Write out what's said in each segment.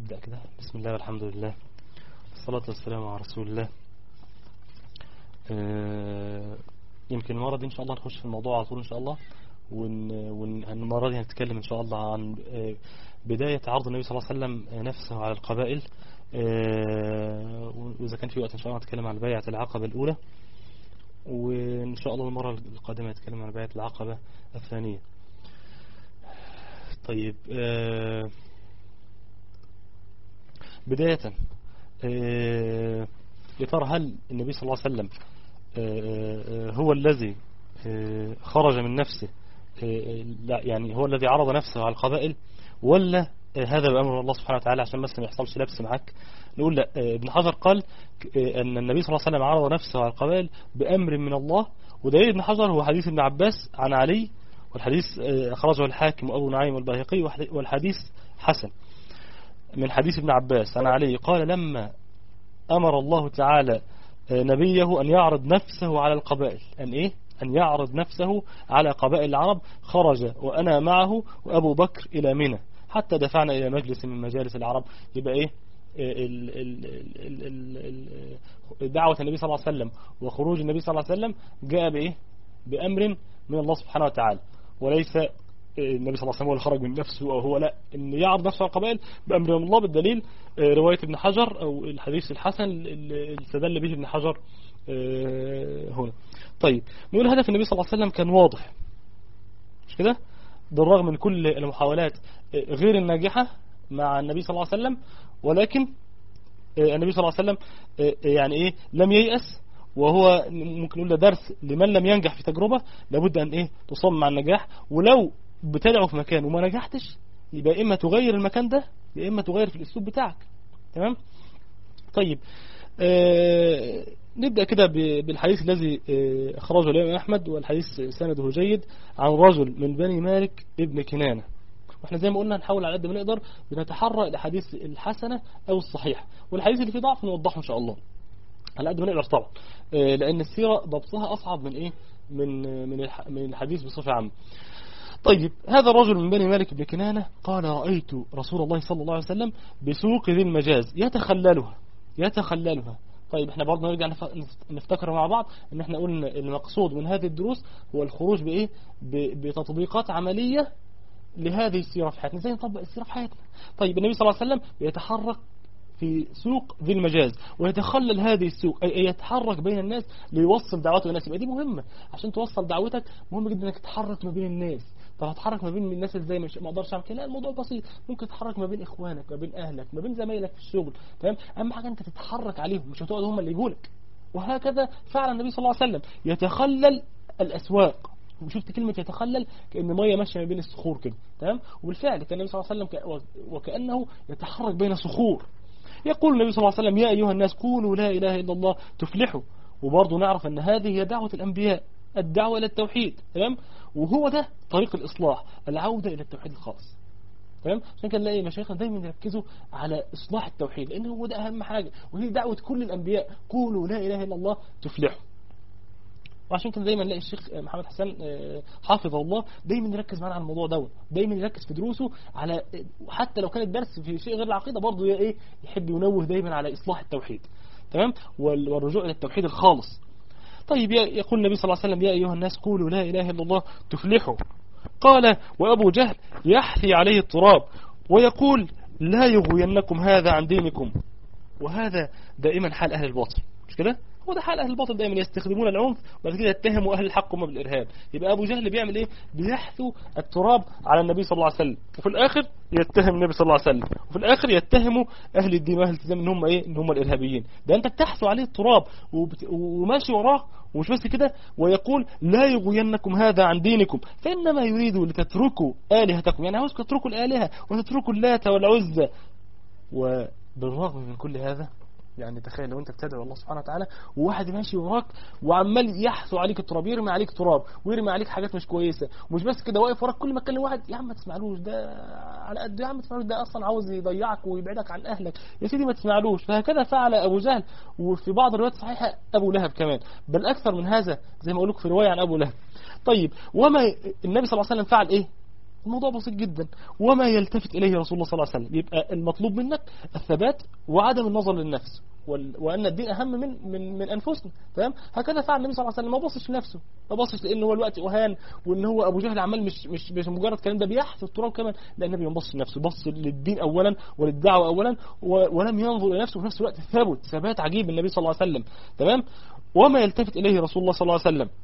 نبدأ كده بسم الله والحمد لله الصلاة والسلام على رسول الله آه، يمكن المرة دي إن شاء الله نخش في الموضوع على طول إن شاء الله ون ون المرة دي هنتكلم إن شاء الله عن آه، بداية عرض النبي صلى الله عليه وسلم نفسه على القبائل آه، وإذا كان في وقت إن شاء الله نتكلم عن بيعة العقبة الأولى وإن شاء الله المرة القادمة نتكلم عن بيعة العقبة الثانية طيب آه، بداية آه، يا ترى هل النبي صلى الله عليه وسلم آه، آه، هو الذي آه، خرج من نفسه آه، لا يعني هو الذي عرض نفسه على القبائل ولا آه، هذا بأمر الله سبحانه وتعالى عشان بس ما يحصلش لبس معاك نقول لا آه، ابن حجر قال آه، أن النبي صلى الله عليه وسلم عرض نفسه على القبائل بأمر من الله ودليل ابن حجر هو حديث ابن عباس عن علي والحديث آه، أخرجه الحاكم وأبو نعيم والبيهقي والحديث حسن من حديث ابن عباس عن علي قال لما أمر الله تعالى نبيه أن يعرض نفسه على القبائل أن إيه؟ أن يعرض نفسه على قبائل العرب خرج وأنا معه وأبو بكر إلى منى حتى دفعنا إلى مجلس من مجالس العرب يبقى إيه ال- ال- ال- ال- ال- دعوة النبي صلى الله عليه وسلم وخروج النبي صلى الله عليه وسلم جاء بإيه بأمر من الله سبحانه وتعالى وليس النبي صلى الله عليه وسلم هو اللي خرج من نفسه أو هو لا إن يعرض نفسه على القبائل بأمر من الله بالدليل آه، رواية ابن حجر أو الحديث الحسن اللي استدل به ابن حجر آه، هنا طيب نقول هدف النبي صلى الله عليه وسلم كان واضح مش كده بالرغم من كل المحاولات آه، غير الناجحة مع النبي صلى الله عليه وسلم ولكن آه، النبي صلى الله عليه وسلم آه، يعني ايه لم ييأس وهو ممكن نقول ده درس لمن لم ينجح في تجربة لابد ان ايه تصمم على النجاح ولو بتدعو في مكان وما نجحتش يبقى اما تغير المكان ده يا اما تغير في الاسلوب بتاعك تمام طيب آه نبدأ كده ب- بالحديث الذي آه، أخرجه الإمام أحمد والحديث سنده جيد عن رجل من بني مالك ابن كنانة واحنا زي ما قلنا نحاول على قد ما نقدر بنتحرى الأحاديث الحسنة أو الصحيحة والحديث اللي فيه ضعف نوضحه إن شاء الله على قد ما نقدر طبعا آه، لأن السيرة ضبطها أصعب من إيه من آه، من الح- من الحديث بصفة عامة طيب هذا الرجل من بني مالك بن كنانة قال رأيت رسول الله صلى الله عليه وسلم بسوق ذي المجاز يتخللها يتخللها طيب احنا برضه نرجع نف- نفتكر مع بعض ان احنا قلنا المقصود من هذه الدروس هو الخروج بايه ب- بتطبيقات عملية لهذه السيرة في حياتنا زي نطبق السيرة في حياتنا طيب النبي صلى الله عليه وسلم يتحرك في سوق ذي المجاز ويتخلل هذه السوق أي أي يتحرك بين الناس ليوصل دعوته للناس يبقى دي مهمة عشان توصل دعوتك مهم جدا انك تتحرك ما بين الناس طب هتحرك ما بين الناس ازاي مش ما اقدرش اعمل كده لا الموضوع بسيط ممكن تتحرك ما بين اخوانك ما بين اهلك ما بين زمايلك في الشغل تمام اهم حاجه انت تتحرك عليهم مش هتقعد هم اللي يجولك وهكذا فعل النبي صلى الله عليه وسلم يتخلل الاسواق وشفت كلمة يتخلل كأن مية ماشية ما بين الصخور كده تمام وبالفعل كان النبي صلى الله عليه وسلم ك- وكأنه يتحرك بين صخور يقول النبي صلى الله عليه وسلم يا أيها الناس قولوا لا إله إلا الله تفلحوا وبرضه نعرف أن هذه هي دعوة الأنبياء الدعوة إلى التوحيد تمام وهو ده طريق الإصلاح العودة إلى التوحيد الخاص تمام عشان كده نلاقي مشايخنا دايما يركزوا على إصلاح التوحيد لأن هو ده أهم حاجة وهي دعوة كل الأنبياء قولوا لا إله إلا الله تفلحوا وعشان كده دايما نلاقي الشيخ محمد حسن آه، حافظه الله دايما يركز معانا على الموضوع دوت دايما يركز في دروسه على حتى لو كان الدرس في شيء غير العقيده برضه ايه يحب ينوه دايما على اصلاح التوحيد تمام وال- والرجوع الى التوحيد الخالص طيب يا- يقول النبي صلى الله عليه وسلم يا ايها الناس قولوا لا اله الا الله تفلحوا قال وابو جهل يحثي عليه التراب ويقول لا يغوينكم هذا عن دينكم وهذا دائما حال اهل الباطل مش كده هو ده حال اهل الباطل دايما يستخدمون العنف وبعد كده يتهموا اهل الحق هم بالارهاب يبقى ابو جهل بيعمل ايه بيحثو التراب على النبي صلى الله عليه وسلم وفي الاخر يتهم النبي صلى الله عليه وسلم وفي الاخر يتهموا اهل الدين واهل الالتزام ان هم ايه ان هم الارهابيين ده انت بتحثو عليه التراب وبت... وماشي وراه ومش بس كده ويقول لا يغوينكم هذا عن دينكم فانما يريد لتتركوا الهتكم يعني عاوزكم تتركوا الالهه وتتركوا اللات والعزى وبالرغم من كل هذا يعني تخيل لو انت بتدعو الله سبحانه وتعالى وواحد ماشي وراك وعمال يحثو عليك التراب يرمي عليك تراب ويرمي عليك حاجات مش كويسه ومش بس كده واقف وراك كل ما تكلم واحد يا عم ما تسمعلوش ده على قد يا عم ما تسمعلوش ده اصلا عاوز يضيعك ويبعدك عن اهلك يا سيدي ما تسمعلوش فهكذا فعل ابو جهل وفي بعض الروايات الصحيحه ابو لهب كمان بل اكثر من هذا زي ما اقول لكم في روايه عن ابو لهب طيب وما النبي صلى الله عليه وسلم فعل ايه الموضوع بسيط جدا وما يلتفت إليه رسول الله صلى الله عليه وسلم يبقى المطلوب منك الثبات وعدم النظر للنفس وأن الدين أهم من من من أنفسنا تمام هكذا فعل النبي صلى الله عليه وسلم ما بصش لنفسه ما بصش لأن هو الوقت وهان وأن هو أبو جهل عمال مش مش مش مجرد كلام ده بيحث التراب كمان لا النبي ما بصش لنفسه بص للدين أولا وللدعوة أولا ولم ينظر إلى نفسه في نفس الوقت ثبت ثبات عجيب النبي صلى الله عليه وسلم تمام وما يلتفت إليه رسول الله صلى الله عليه وسلم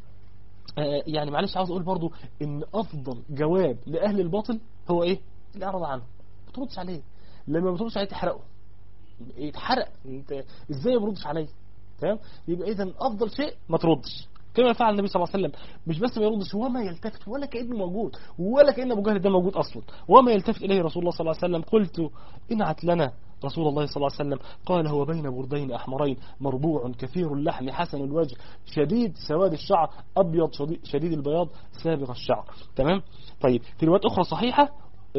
يعني معلش عاوز اقول برضو ان افضل جواب لاهل الباطل هو ايه الاعراض عنه ما تردش عليه لما ما تردش عليه تحرقه يتحرق انت ازاي ما بردش عليه تمام يبقى اذا افضل شيء ما تردش كما فعل النبي صلى الله عليه وسلم مش بس ما يردش وما يلتفت ولا كأنه موجود ولا كأن ابو جهل ده موجود اصلا وما يلتفت اليه رسول الله صلى الله عليه وسلم قلت انعت لنا رسول الله صلى الله عليه وسلم قال هو بين بردين أحمرين مربوع كثير اللحم حسن الوجه شديد سواد الشعر أبيض شديد البياض سابق الشعر تمام طيب في روايات أخرى صحيحة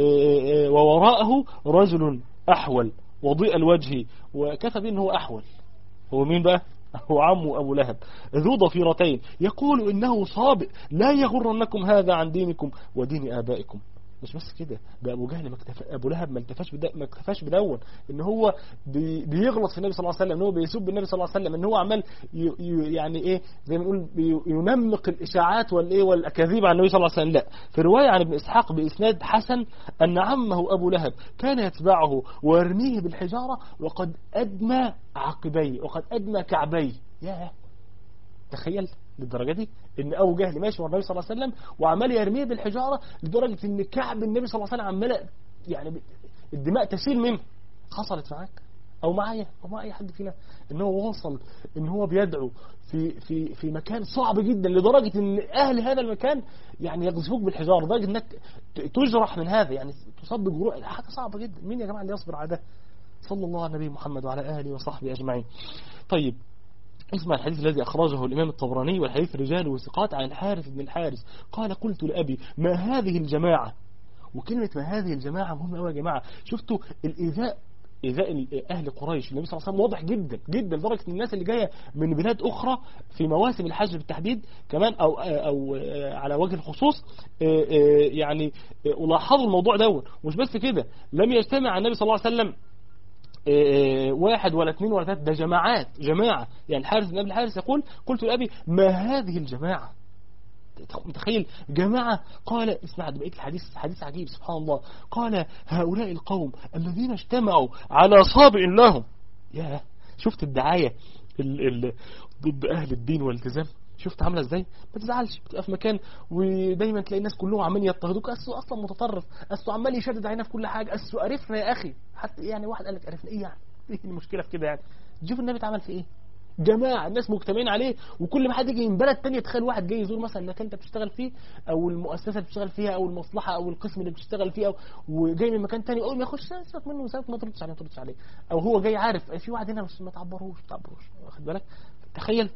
ووراءه رجل أحول وضيء الوجه وكتب إنه هو أحول هو مين بقى هو عمه أبو لهب ذو ضفيرتين يقول إنه صابئ لا يغرنكم هذا عن دينكم ودين آبائكم مش بس كده ده ابو جهل ما اكتفى ابو لهب ما اكتفاش بدا ما اكتفاش بدون ان هو بي بيغلط في النبي صلى الله عليه وسلم ان هو بيسب النبي صلى الله عليه وسلم ان هو عمال يعني ايه زي ما نقول ينمق الاشاعات والايه والاكاذيب عن النبي صلى الله عليه وسلم لا في روايه عن ابن اسحاق باسناد حسن ان عمه ابو لهب كان يتبعه ويرميه بالحجاره وقد ادمى عقبيه وقد ادمى كعبيه ياه تخيل للدرجة دي ان ابو جهل ماشي ورا النبي صلى الله عليه وسلم وعمال يرميه بالحجارة لدرجة ان كعب النبي صلى الله عليه وسلم عمال يعني الدماء تسيل منه حصلت معاك او معايا او مع اي حد فينا ان هو وصل ان هو بيدعو في في في مكان صعب جدا لدرجة ان اهل هذا المكان يعني يقذفوك بالحجارة لدرجة انك تجرح من هذا يعني تصاب بجروح حاجة صعبة جدا مين يا جماعة اللي يصبر على ده صلى الله على النبي محمد وعلى اله وصحبه اجمعين طيب اسمع الحديث الذي أخرجه الإمام الطبراني والحديث رجال وثقات عن الحارث بن الحارث قال قلت لأبي ما هذه الجماعة وكلمة ما هذه الجماعة مهمة أوي يا جماعة شفتوا الإيذاء إيذاء أهل قريش النبي صلى الله عليه وسلم واضح جدا جدا لدرجة ان الناس اللي جاية من بلاد أخرى في مواسم الحج بالتحديد كمان أو أو على وجه الخصوص يعني ولاحظوا الموضوع دوت مش بس كده لم يجتمع النبي صلى الله عليه وسلم واحد ولا اثنين ولا ثلاثة ده جماعات جماعة يعني الحارث بن أبي الحارث يقول قلت لأبي ما هذه الجماعة متخيل جماعة قال اسمع بقية الحديث حديث عجيب سبحان الله قال هؤلاء القوم الذين اجتمعوا على صابئ لهم يا شفت الدعاية ال ال ضد أهل الدين والالتزام شفت عامله ازاي ما تزعلش بتبقى في مكان ودايما تلاقي الناس كلهم عمالين يضطهدوك اسه اصلا متطرف اسه عمال يشدد علينا في كل حاجه اسه قرفنا يا اخي حتى يعني واحد قال لك قرفنا ايه يعني ايه المشكله في كده يعني شوف النبي اتعمل في ايه جماعة الناس مجتمعين عليه وكل ما حد يجي من بلد تانية تخيل واحد جاي يزور مثلا المكان انت بتشتغل فيه او المؤسسة اللي بتشتغل فيها او المصلحة او القسم اللي بتشتغل فيه أو وجاي من مكان تاني اول ما يخش سيبك منه وسيبك ما تردش عليه ما تردش عليه او هو جاي عارف في واحد هنا بس ما تعبروش ما تعبروش واخد بالك تخيل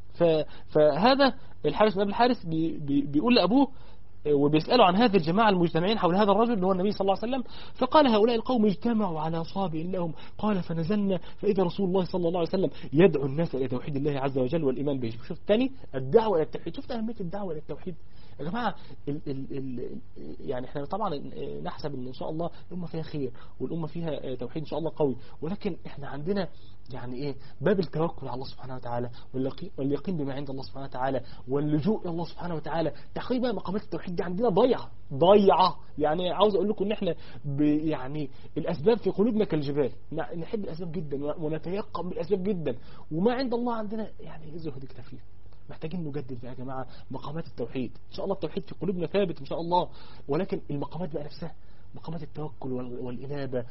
فهذا الحارث بن ابي الحارث بي بي بيقول لابوه وبيسأله عن هذه الجماعة المجتمعين حول هذا الرجل اللي هو النبي صلى الله عليه وسلم فقال هؤلاء القوم اجتمعوا على صابئ لهم قال فنزلنا فإذا رسول الله صلى الله عليه وسلم يدعو الناس إلى توحيد الله عز وجل والإيمان به شوف الثاني الدعوة إلى التوحيد شفت أهمية الدعوة إلى التوحيد يا جماعة ال ال ال يعني احنا طبعا نحسب ان ان شاء الله الامة فيها خير والامة فيها توحيد ان شاء الله قوي ولكن احنا عندنا يعني ايه باب التوكل على الله سبحانه وتعالى واليقين بما عند الله سبحانه وتعالى واللجوء الى الله سبحانه وتعالى تحقيق بقى مقامات التوحيد دي عندنا ضيعه ضيعه يعني عاوز اقول لكم ان احنا يعني الاسباب في قلوبنا كالجبال نحب الاسباب جدا ونتيقن بالاسباب جدا وما عند الله عندنا يعني زهد كتافير محتاجين نجدد يا جماعة مقامات التوحيد إن شاء الله التوحيد في قلوبنا ثابت إن شاء الله ولكن المقامات بقى نفسها مقامات التوكل والإنابة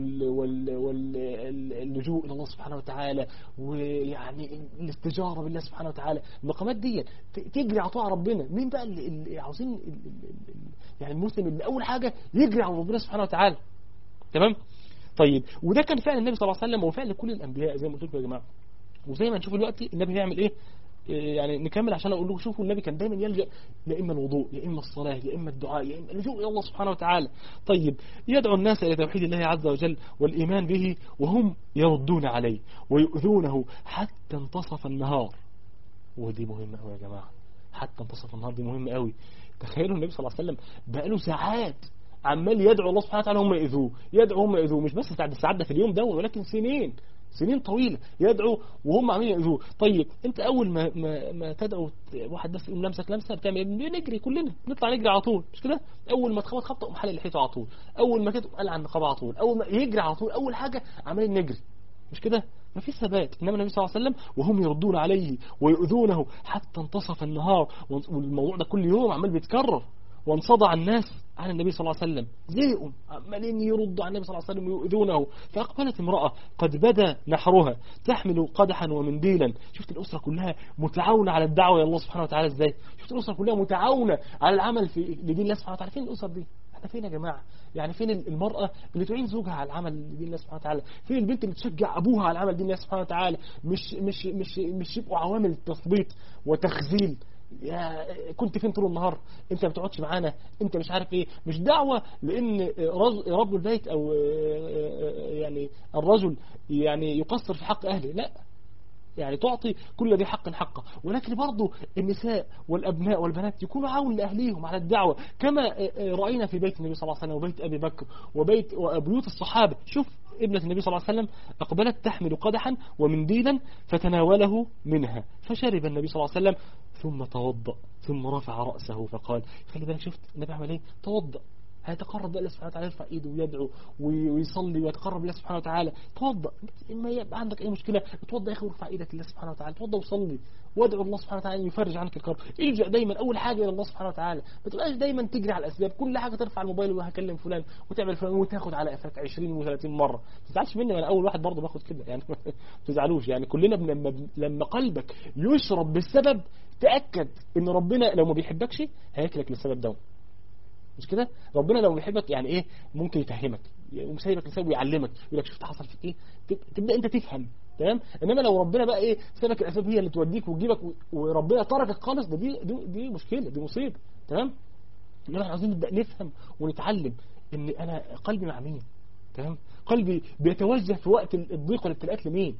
واللجوء إلى الله سبحانه وتعالى ويعني الاستجارة بالله سبحانه وتعالى المقامات دي تجري على طاعة ربنا مين بقى اللي, اللي عاوزين يعني المسلم اللي أول حاجة يجري على ربنا سبحانه وتعالى تمام طيب وده كان فعل النبي صلى الله عليه وسلم وفعل كل الأنبياء زي ما قلت لكم يا جماعة وزي ما نشوف دلوقتي النبي بيعمل ايه يعني نكمل عشان اقول لكم شوفوا النبي كان دايما يلجأ يا اما الوضوء يا اما الصلاة يا اما الدعاء يا اما اللجوء الى الله سبحانه وتعالى طيب يدعو الناس الى توحيد الله عز وجل والايمان به وهم يردون عليه ويؤذونه حتى انتصف النهار ودي مهمة قوي يا جماعة حتى انتصف النهار دي مهمة قوي تخيلوا النبي صلى الله عليه وسلم بقاله ساعات عمال يدعو الله سبحانه وتعالى هم يأذوه يدعو هم يأذوه مش بس ساعة الساعات ده في اليوم ده ولكن سنين سنين طويلة يدعو وهم عاملين يأذوه طيب انت اول ما ما, ما تدعو واحد بس يقوم لمسك لمسه بتعمل ايه نجري كلنا نطلع نجري على طول مش كده اول ما تخبط خبطه قوم حلق لحيته على طول اول ما كده قلع النقاب على طول اول ما يجري على طول اول حاجة عمالين نجري مش كده ما فيش ثبات إنما النبي صلى الله عليه وسلم وهم يردون عليه ويؤذونه حتى انتصف النهار والموضوع ده كل يوم عمال بيتكرر وانصدع الناس عن النبي صلى الله عليه وسلم زهقوا عمالين يردوا عن النبي صلى الله عليه وسلم ويؤذونه فأقبلت امرأة قد بدا نحرها تحمل قدحا ومنديلا شفت الأسرة كلها متعاونة على الدعوة إلى الله سبحانه وتعالى ازاي شفت الأسرة كلها متعاونة على العمل في لدين الله سبحانه وتعالى فين الأسر دي احنا فين يا جماعة يعني فين المرأة اللي تعين زوجها على العمل لدين الله سبحانه وتعالى فين البنت اللي تشجع أبوها على العمل لدين الله سبحانه وتعالى مش مش مش مش يبقوا عوامل تثبيط وتخزيل يا كنت فين طول النهار انت ما بتقعدش معانا انت مش عارف ايه مش دعوة لان رب البيت او يعني الرجل يعني يقصر في حق اهله لا يعني تعطي كل ذي حق حقه ولكن برضو النساء والأبناء والبنات يكونوا عون لأهليهم على الدعوة كما رأينا في بيت النبي صلى الله عليه وسلم وبيت أبي بكر وبيت وبيوت الصحابة شوف ابنة النبي صلى الله عليه وسلم أقبلت تحمل قدحا ومنديلا فتناوله منها فشرب النبي صلى الله عليه وسلم ثم توضأ ثم رفع رأسه فقال خلي بالك شفت النبي عمل ايه توضأ هيتقرب الله سبحانه وتعالى يرفع ايده ويدعو ويصلي ويتقرب الله سبحانه وتعالى توضأ ما يبقى عندك اي مشكلة توضأ يا اخي وارفع ايدك لله سبحانه وتعالى توضأ وصلي وادعو الله سبحانه وتعالى ان يفرج عنك الكرب الجأ دايما اول حاجة الى الله سبحانه وتعالى ما تبقاش دايما تجري على الاسباب كل حاجة ترفع الموبايل وهكلم فلان وتعمل فلان وتاخد على قفاك 20 و30 مرة ما تزعلش مني انا اول واحد برضه باخد كده يعني ما تزعلوش يعني كلنا لما لما قلبك يشرب بالسبب تأكد ان ربنا لو ما بيحبكش هياكلك للسبب ده مش كده ربنا لو بيحبك يعني ايه ممكن يفهمك يقوم سايبك لسبب ويعلمك يقول لك شفت حصل فيك ايه تبدا انت تفهم تمام انما لو ربنا بقى ايه سابك الاسباب هي اللي توديك وتجيبك وربنا تركك خالص ده دي, دي دي مشكله دي مصيبه تمام انما احنا عايزين نبدا نفهم ونتعلم ان انا قلبي مع مين تمام قلبي بيتوجه في وقت الضيق والابتلاءات لمين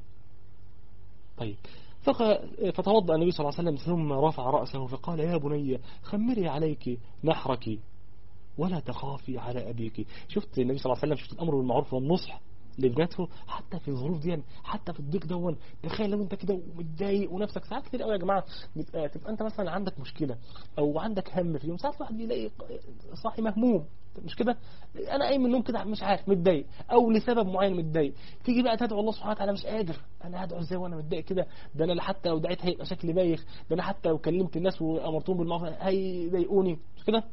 طيب فتوضأ النبي صلى الله عليه وسلم ثم رفع رأسه فقال يا بني خمري عليك نحرك ولا تخافي على أبيك شفت النبي صلى الله عليه وسلم شفت الأمر بالمعروف والنصح لابنته حتى في الظروف دي حتى في الضيق دون تخيل لو انت كده ومتضايق ونفسك ساعات كتير قوي يا جماعه تبقى انت مثلا عندك مشكله او عندك هم في اليوم ساعات الواحد بيلاقي صاحي مهموم مش كده انا قايم من النوم كده مش عارف متضايق او لسبب معين متضايق تيجي بقى تدعو الله سبحانه وتعالى مش قادر انا هدعو ازاي وانا متضايق كده ده انا حتى لو دعيت هيبقى شكلي بايخ ده انا حتى لو كلمت الناس وامرتهم بالمعروف هيضايقوني مش كده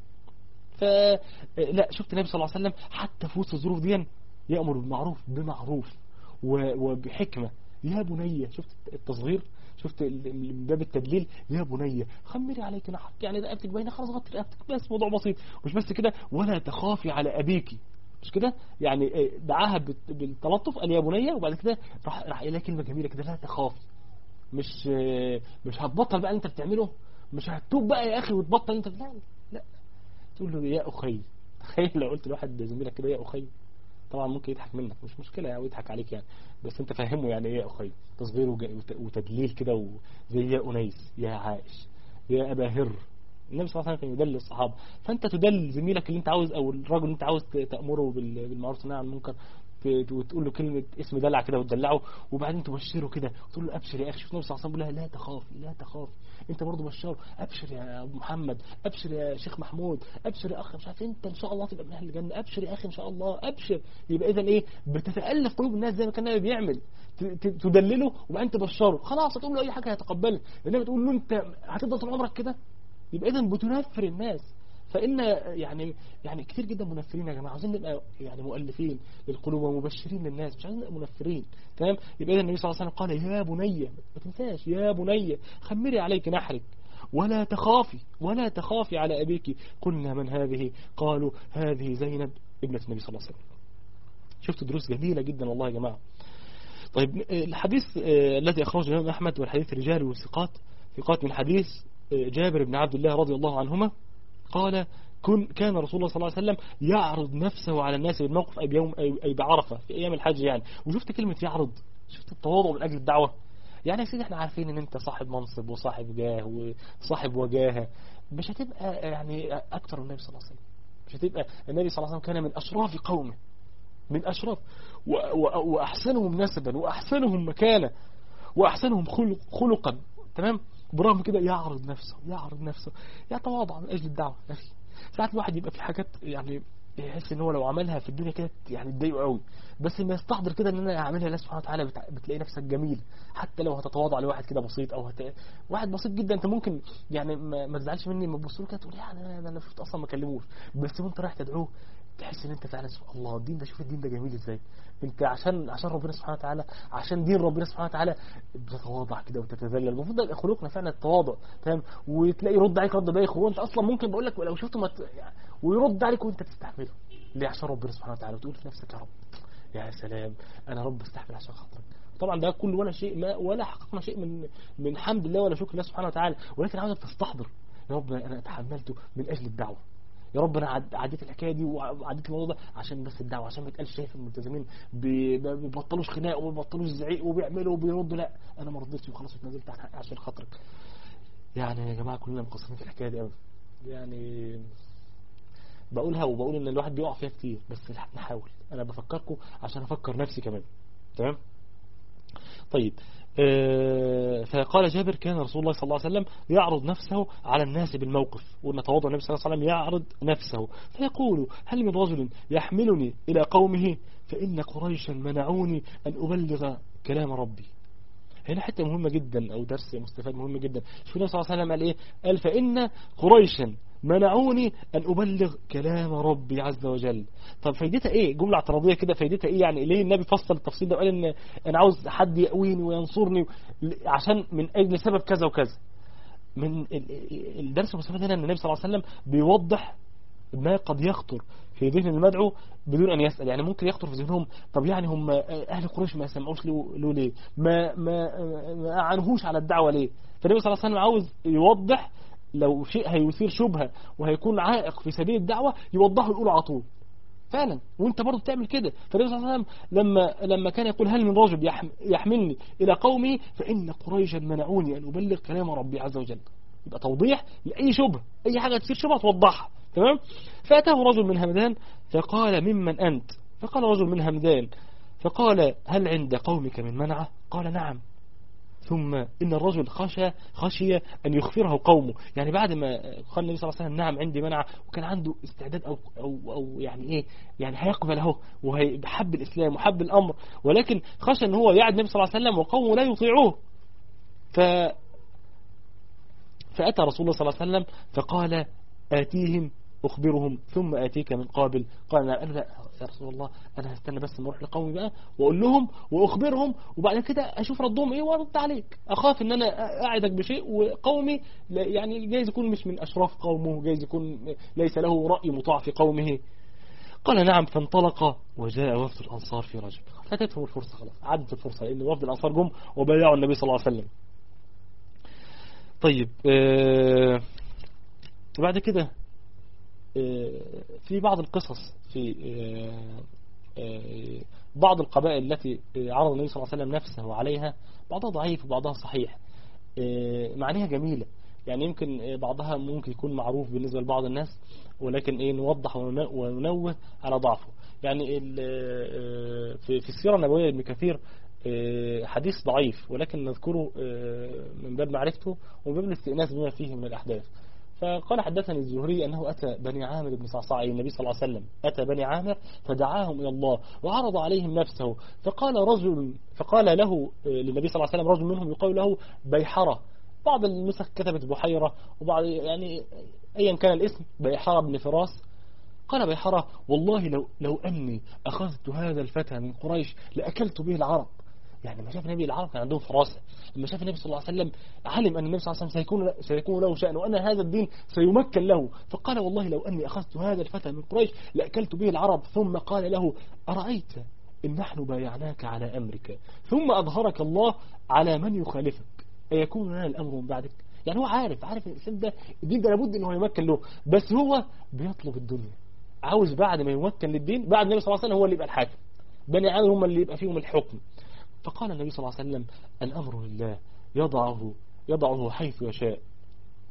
فلا شفت النبي صلى الله عليه وسلم حتى في وسط الظروف دي يأمر بالمعروف بمعروف وبحكمة يا بنية شفت التصغير شفت من باب التدليل يا بنية خمري عليك نحرك يعني رقبتك باينه خلاص غطي رقبتك بس موضوع بسيط مش بس كده ولا تخافي على أبيك مش كده يعني دعاها بالتلطف قال يا بنية وبعد كده راح راح قايل كلمة جميلة كده لا تخافي مش مش هتبطل بقى اللي انت بتعمله مش هتتوب بقى يا اخي وتبطل انت لا لا تقول له يا اخي تخيل لو قلت لواحد زميلك كده يا اخي طبعا ممكن يضحك منك مش مشكلة او يضحك عليك يعني بس انت فاهمه يعني ايه يا اخي تصغير وتدليل كده زي يا انيس يا عائش يا ابا هر النبي صلى الله عليه وسلم كان يدل الصحابة فانت تدل زميلك اللي انت عاوز او الراجل اللي انت عاوز تأمره بالمعروف والنهي عن المنكر وتقول له كلمة اسم دلع كده وتدلعه وبعدين تبشره كده وتقول له ابشر يا اخي شوف النبي صلى الله عليه وسلم بيقول لها لا تخافي لا تخافي انت برضه بشره ابشر يا ابو محمد ابشر يا شيخ محمود ابشر يا اخ مش عارف انت ان شاء الله تبقى من اهل الجنه ابشر يا اخي ان شاء الله ابشر يبقى اذا ايه بتتالف قلوب الناس زي ما كان النبي بيعمل تدلله وبعدين تبشره خلاص هتقول له اي حاجه هيتقبلها انما تقول له انت هتفضل طول عمرك كده يبقى اذا بتنفر الناس فإن يعني يعني كتير جدا منفرين يا جماعة عاوزين نبقى يعني مؤلفين للقلوب ومبشرين للناس مش عايزين نبقى منفرين تمام يبقى إذا النبي صلى الله عليه وسلم قال يا بني ما تنساش يا بني خمري عليك نحرك ولا تخافي ولا تخافي على أبيك قلنا من هذه قالوا هذه زينب ابنة النبي صلى الله عليه وسلم شفت دروس جميلة جدا والله يا جماعة طيب الحديث الذي أخرجه الإمام أحمد والحديث رجال وثقات ثقات من حديث جابر بن عبد الله رضي الله عنهما قال كن كان رسول الله صلى الله عليه وسلم يعرض نفسه على الناس بالموقف أي بيوم أي بعرفة في أيام الحج يعني وشفت كلمة يعرض شفت التواضع من أجل الدعوة يعني يا سيدي احنا عارفين ان انت صاحب منصب وصاحب جاه وصاحب وجاهة مش هتبقى يعني أكثر من النبي صلى الله عليه وسلم مش هتبقى النبي صلى الله عليه وسلم كان من أشراف قومه من أشراف وأحسنهم نسبا وأحسنهم مكانة وأحسنهم خلق خلقا تمام برغم كده يعرض نفسه يعرض نفسه يتواضع من أجل الدعوة أخي ساعات الواحد يبقى في حاجات يعني يحس ان هو لو عملها في الدنيا كده يعني تضايقه قوي بس ما يستحضر كده ان انا اعملها لله سبحانه وتعالى بتلاقي نفسك جميل حتى لو هتتواضع لواحد كده بسيط او هت... واحد بسيط جدا انت ممكن يعني ما, ما تزعلش مني ما تبص له كده تقول يعني انا انا شفت اصلا ما كلموش بس وانت رايح تدعوه تحس ان انت فعلا سبحان الله الدين ده شوف الدين ده جميل ازاي انت عشان عشان ربنا سبحانه وتعالى عشان دين ربنا سبحانه وتعالى بتتواضع كده وتتذلل المفروض ده خلقنا فعلا التواضع تمام وتلاقي يرد عليك رد بايخ وانت اصلا ممكن بقول لك لو شفته ما ت... ويرد عليك وانت تستحمله ليه عشان ربنا سبحانه وتعالى وتقول في نفسك يا رب يا سلام انا رب استحمل عشان خاطرك طبعا ده كل ولا شيء ما ولا حققنا شيء من من حمد الله ولا شكر الله سبحانه وتعالى ولكن عاوزك تستحضر يا رب انا تحملته من اجل الدعوه يا رب انا عديت الحكايه دي وعديت الموضوع ده عشان بس الدعوه عشان ما يتقالش شايف الملتزمين ما بيبطلوش خناق وما بيبطلوش زعيق وبيعملوا وبيردوا لا انا ما رضيتش وخلاص اتنازلت عن حقي عشان خاطرك يعني يا جماعه كلنا مقصرين في الحكايه دي قوي يعني بقولها وبقول ان الواحد بيقع فيها كتير بس نحاول انا بفكركم عشان افكر نفسي كمان تمام طيب آه فقال جابر كان رسول الله صلى الله عليه وسلم يعرض نفسه على الناس بالموقف وأن تواضع النبي صلى الله عليه وسلم يعرض نفسه فيقول هل من رجل يحملني إلى قومه فإن قريشا منعوني أن أبلغ كلام ربي هنا حتة مهمة جدا أو درس مستفاد مهم جدا شوف النبي صلى الله عليه وسلم قال إيه قال فإن قريشا منعوني أن أبلغ كلام ربي عز وجل طب فايدتها إيه جملة اعتراضية كده فايدتها إيه يعني ليه النبي فصل التفصيل ده وقال إن أنا عاوز حد يقويني وينصرني عشان من أجل سبب كذا وكذا من الدرس المستفاد هنا أن النبي صلى الله عليه وسلم بيوضح ما قد يخطر في ذهن المدعو بدون أن يسأل يعني ممكن يخطر في ذهنهم طب يعني هم أهل قريش ما سمعوش له ليه ما, ما, ما أعنهوش على الدعوة ليه فالنبي صلى الله عليه وسلم عاوز يوضح لو شيء هيثير شبهة وهيكون عائق في سبيل الدعوة يوضحه يقول على طول فعلا وانت برضه بتعمل كده فالنبي صلى الله عليه وسلم لما لما كان يقول هل من رجل يحملني الى قومي فان قريشا منعوني ان ابلغ كلام ربي عز وجل يبقى توضيح لاي شبهه اي حاجه تصير شبهه توضحها تمام فاتاه رجل من همدان فقال ممن انت فقال رجل من همدان فقال هل عند قومك من منعه قال نعم ثم إن الرجل خشى خشي أن يخفره قومه يعني بعد ما قال النبي صلى الله عليه وسلم نعم عندي منع وكان عنده استعداد أو, أو, أو يعني إيه يعني هيقبل اهو وهيحب الإسلام وحب الأمر ولكن خشى أن هو يعد النبي صلى الله عليه وسلم وقومه لا يطيعوه ف فأتى رسول الله صلى الله عليه وسلم فقال آتيهم أخبرهم ثم آتيك من قابل قال لا أنا لا يا رسول الله أنا هستنى بس ما اروح لقومي بقى وأقول لهم وأخبرهم وبعد كده أشوف ردهم إيه وأرد عليك أخاف إن أنا أعدك بشيء وقومي يعني جايز يكون مش من أشراف قومه جايز يكون ليس له رأي مطاع في قومه قال نعم فانطلق وجاء وفد الأنصار في رجل فاتتهم الفرصة خلاص عدت الفرصة لأن وفد الأنصار جم وبايعوا النبي صلى الله عليه وسلم طيب آه وبعد كده في بعض القصص في بعض القبائل التي عرض النبي صلى الله عليه وسلم نفسه عليها بعضها ضعيف وبعضها صحيح معانيها جميلة يعني يمكن بعضها ممكن يكون معروف بالنسبة لبعض الناس ولكن ايه نوضح وننوه على ضعفه يعني في السيرة النبوية لابن كثير حديث ضعيف ولكن نذكره من باب معرفته ومن باب الاستئناس بما فيه من الأحداث فقال حدثني الزهري أنه أتى بني عامر بن صعصاع النبي صلى الله عليه وسلم أتى بني عامر فدعاهم إلى الله وعرض عليهم نفسه فقال رجل فقال له للنبي صلى الله عليه وسلم رجل منهم يقال له بيحرة بعض النسخ كتبت بحيرة وبعض يعني أيا كان الاسم بيحرة بن فراس قال بيحرة والله لو, لو أني أخذت هذا الفتى من قريش لأكلت به العرب يعني لما شاف النبي العرب كان عندهم فراسة لما شاف النبي صلى الله عليه وسلم علم أن النبي صلى الله عليه وسلم سيكون, سيكون له شأن وأن هذا الدين سيمكن له فقال والله لو أني أخذت هذا الفتى من قريش لأكلت به العرب ثم قال له أرأيت إن نحن بايعناك على أمرك ثم أظهرك الله على من يخالفك أيكون لنا الأمر من بعدك يعني هو عارف عارف الإنسان ده الدين ده لابد أنه يمكن له بس هو بيطلب الدنيا عاوز بعد ما يمكن للدين بعد النبي صلى الله عليه وسلم هو اللي يبقى الحاكم بني عامر هم اللي يبقى فيهم الحكم فقال النبي صلى الله عليه وسلم الأمر لله يضعه يضعه حيث يشاء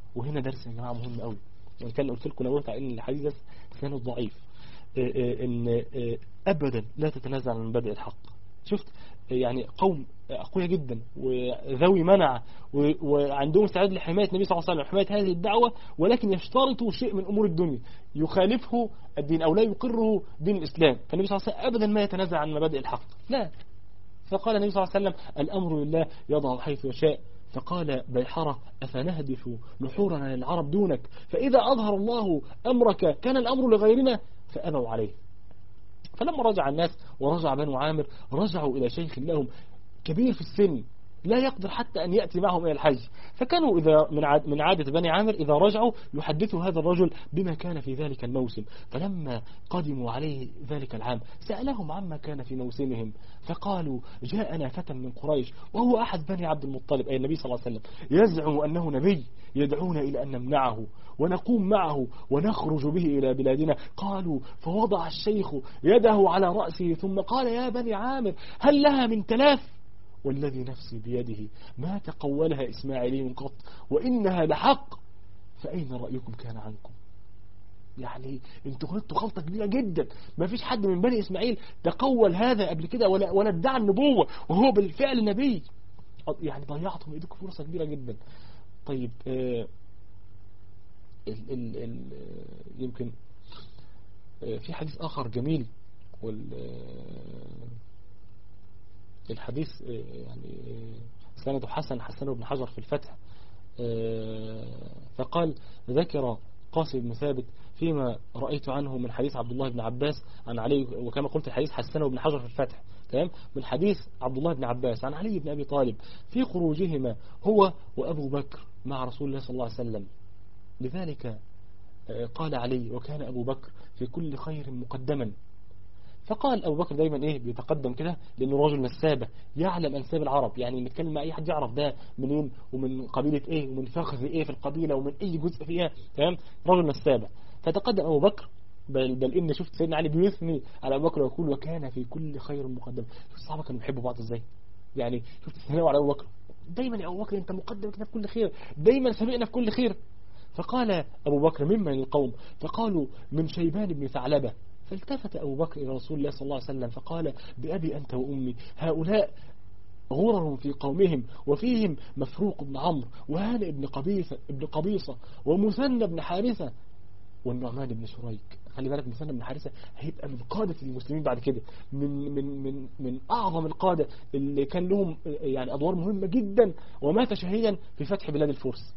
وهنا درس يا جماعة مهم قوي وان كان قلت لكم نوهت على ان الحديث ده كان ضعيف ان ابدا لا تتنازع عن مبادئ الحق شفت يعني قوم أقوياء جدا وذوي منع وعندهم استعداد لحماية النبي صلى الله عليه وسلم حماية هذه الدعوة ولكن يشترطوا شيء من أمور الدنيا يخالفه الدين أو لا يقره دين الإسلام فالنبي صلى الله عليه وسلم أبدا ما يتنازع عن مبادئ الحق لا فقال النبي صلى الله عليه وسلم الأمر لله يضع حيث يشاء فقال بيحرة أفنهدف نحورنا للعرب دونك فإذا أظهر الله أمرك كان الأمر لغيرنا فأبوا عليه فلما رجع الناس ورجع بنو عامر رجعوا إلى شيخ لهم كبير في السن لا يقدر حتى أن يأتي معهم إلى الحج فكانوا إذا من من عادة بني عامر إذا رجعوا يحدثوا هذا الرجل بما كان في ذلك الموسم فلما قدموا عليه ذلك العام سألهم عما كان في موسمهم فقالوا جاءنا فتى من قريش وهو أحد بني عبد المطلب أي النبي صلى الله عليه وسلم يزعم أنه نبي يدعونا إلى أن نمنعه ونقوم معه ونخرج به إلى بلادنا قالوا فوضع الشيخ يده على رأسه ثم قال يا بني عامر هل لها من تلاف والذي نفسي بيده ما تقولها إسماعيلي قط وإنها لحق فأين رأيكم كان عنكم يعني انتوا غلطتوا غلطة كبيرة جدا ما فيش حد من بني إسماعيل تقول هذا قبل كده ولا, ولا ادعى النبوة وهو بالفعل نبي يعني ضيعتم ايديكم فرصة كبيرة جدا طيب آه ال ال ال يمكن آه في حديث آخر جميل وال الحديث يعني سنده حسن حسنه ابن حجر في الفتح فقال ذكر قاسم بن ثابت فيما رأيت عنه من حديث عبد الله بن عباس عن علي وكما قلت الحديث حسنه ابن حجر في الفتح تمام من حديث عبد الله بن عباس عن علي بن أبي طالب في خروجهما هو وأبو بكر مع رسول الله صلى الله عليه وسلم لذلك قال علي وكان أبو بكر في كل خير مقدما فقال أبو بكر دايما إيه بيتقدم كده لأنه رجل نسابة يعلم أنساب العرب يعني بيتكلم مع أي حد يعرف ده منين ومن قبيلة إيه ومن فخذ إيه في القبيلة ومن أي جزء فيها تمام رجل نسابة فتقدم أبو بكر بل, بل إن شفت سيدنا علي بيثني على أبو بكر ويقول وكان في كل خير مقدم شوف الصحابة كانوا بيحبوا بعض إزاي يعني شفت الثناء على أبو بكر دايما يا أبو بكر أنت مقدم كده في كل خير دايما سبقنا في كل خير فقال أبو بكر ممن القوم فقالوا من شيبان بن ثعلبة فالتفت أبو بكر إلى رسول الله صلى الله عليه وسلم فقال بأبي أنت وأمي هؤلاء غرر في قومهم وفيهم مفروق بن عمرو وهانئ بن قبيصة, ابن قبيصة ومثنى بن حارثة والنعمان بن شريك خلي بالك مثنى بن حارثة هيبقى من قادة المسلمين بعد كده من من من من أعظم القادة اللي كان لهم يعني أدوار مهمة جدا ومات شهيدا في فتح بلاد الفرس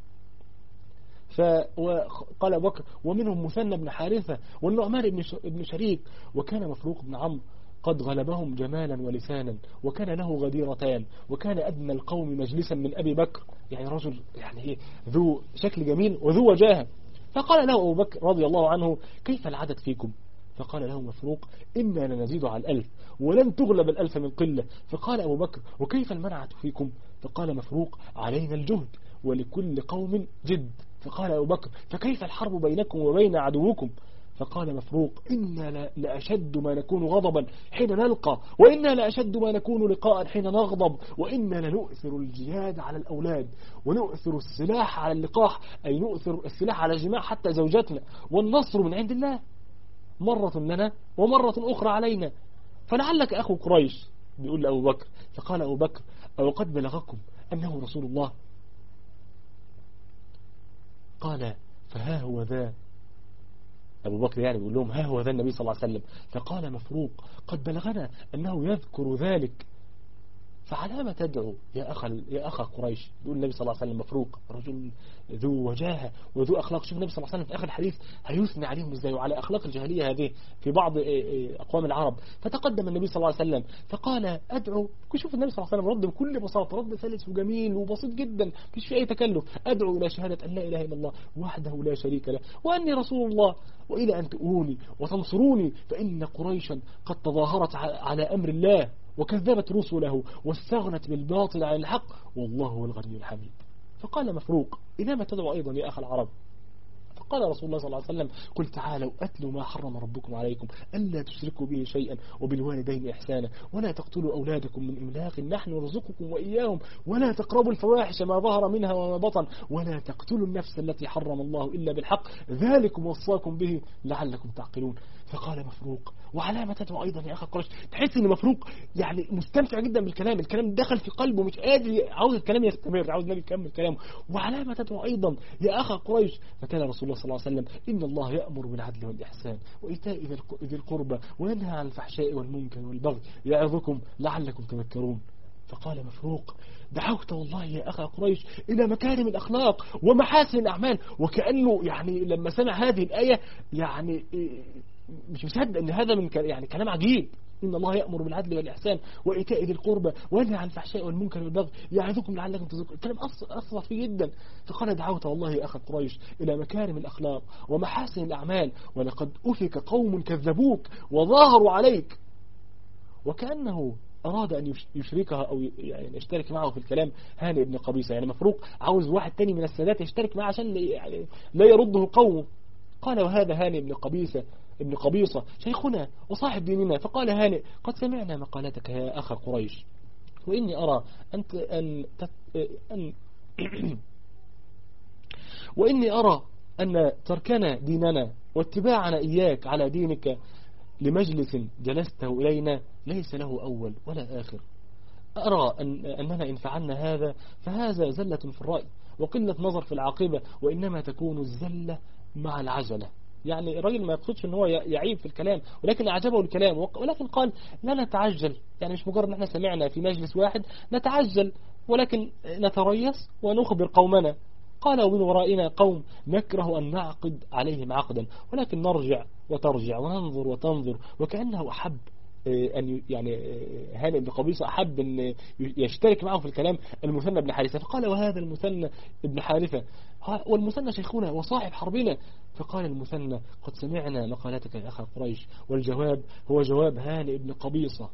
فقال أبو بكر ومنهم مثنى بن حارثة والنعمان بن شريك وكان مفروق بن عمرو قد غلبهم جمالا ولسانا وكان له غديرتان وكان أدنى القوم مجلسا من أبي بكر يعني رجل يعني إيه ذو شكل جميل وذو وجاهة فقال له أبو بكر رضي الله عنه كيف العدد فيكم فقال له مفروق إنا لنزيد على الألف ولن تغلب الألف من قلة فقال أبو بكر وكيف المنعة فيكم فقال مفروق علينا الجهد ولكل قوم جد فقال أبو بكر فكيف الحرب بينكم وبين عدوكم فقال مفروق إنا لأشد ما نكون غضبا حين نلقى وإنا لأشد ما نكون لقاء حين نغضب وإنا لنؤثر الجهاد على الأولاد ونؤثر السلاح على اللقاح أي نؤثر السلاح على جماع حتى زوجاتنا والنصر من عند الله مرة لنا ومرة أخرى علينا فلعلك أخو قريش بيقول لأبو بكر فقال أبو بكر أو قد بلغكم أنه رسول الله قال فها هو ذا أبو بكر يعني بيقول لهم ها هو ذا النبي صلى الله عليه وسلم فقال مفروق قد بلغنا أنه يذكر ذلك فعلى ما تدعو يا أخ يا أخ قريش يقول النبي صلى الله عليه وسلم مفروق رجل ذو وجاهة وذو أخلاق شوف النبي صلى الله عليه وسلم في آخر الحديث هيثني عليهم ازاي وعلى أخلاق الجاهلية هذه في بعض أقوام العرب فتقدم النبي صلى الله عليه وسلم فقال أدعو شوف النبي صلى الله عليه وسلم رد بكل بساطة رد سلس وجميل وبسيط جدا مش في أي تكلف أدعو إلى شهادة أن لا إله إلا الله وحده لا شريك له وأني رسول الله وإلى أن تؤوني وتنصروني فإن قريشا قد تظاهرت على أمر الله وكذبت رسله واستغنت بالباطل عن الحق والله هو الغني الحميد فقال مفروق إلى ما تدعو أيضا يا أخ العرب فقال رسول الله صلى الله عليه وسلم قل تعالوا أتلوا ما حرم ربكم عليكم ألا تشركوا به شيئا وبالوالدين إحسانا ولا تقتلوا أولادكم من إملاق نحن نرزقكم وإياهم ولا تقربوا الفواحش ما ظهر منها وما بطن ولا تقتلوا النفس التي حرم الله إلا بالحق ذلكم وصاكم به لعلكم تعقلون فقال مفروق وعلامة تدعو أيضا يا أخي قريش تحس أن مفروق يعني مستمتع جدا بالكلام الكلام دخل في قلبه مش قادر عاوز الكلام يستمر عاوز النبي يكمل كلامه وعلامة تدعو أيضا يا أخي قريش فكان رسول الله صلى الله عليه وسلم إن الله يأمر بالعدل والإحسان وإيتاء ذي القربى وينهى عن الفحشاء والمنكر والبغي يعظكم لعلكم تذكرون فقال مفروق دعوت والله يا أخا قريش إلى مكارم الأخلاق ومحاسن الأعمال وكأنه يعني لما سمع هذه الآية يعني مش مصدق ان هذا من يعني كلام عجيب إن الله يأمر بالعدل والإحسان وإيتاء ذي القربى وينهى عن الفحشاء والمنكر والبغي يعظكم لعلكم تذكرون الكلام أثر فيه جدا فقال دعوت والله يا أخا قريش إلى مكارم الأخلاق ومحاسن الأعمال ولقد أفك قوم كذبوك وظاهروا عليك وكأنه أراد أن يشركها أو يعني يشترك معه في الكلام هاني ابن قبيصة يعني مفروق عاوز واحد تاني من السادات يشترك معه عشان يعني لا يرده قومه قال وهذا هاني ابن قبيصة ابن قبيصة شيخنا وصاحب ديننا فقال هانئ قد سمعنا مقالتك يا أخ قريش وإني أرى أن, أن, أن وإني أرى أن تركنا ديننا واتباعنا إياك على دينك لمجلس جلسته إلينا ليس له أول ولا آخر أرى أن أننا إن فعلنا هذا فهذا زلة في الرأي وقلة نظر في العاقبة وإنما تكون الزلة مع العجلة يعني الراجل ما يقصدش ان هو يعيب في الكلام ولكن اعجبه الكلام ولكن قال لا نتعجل يعني مش مجرد ان احنا سمعنا في مجلس واحد نتعجل ولكن نتريث ونخبر قومنا قال ومن ورائنا قوم نكره أن نعقد عليهم عقدا ولكن نرجع وترجع وننظر وتنظر وكأنه أحب آه، أن يعني آه، هانئ بن قبيصة أحب أن يشترك معه في الكلام المثنى بن حارثة فقال وهذا المثنى ابن حارثة والمثنى شيخنا وصاحب حربنا فقال المثنى قد سمعنا مقالتك يا أخا قريش والجواب هو جواب هانئ بن قبيصة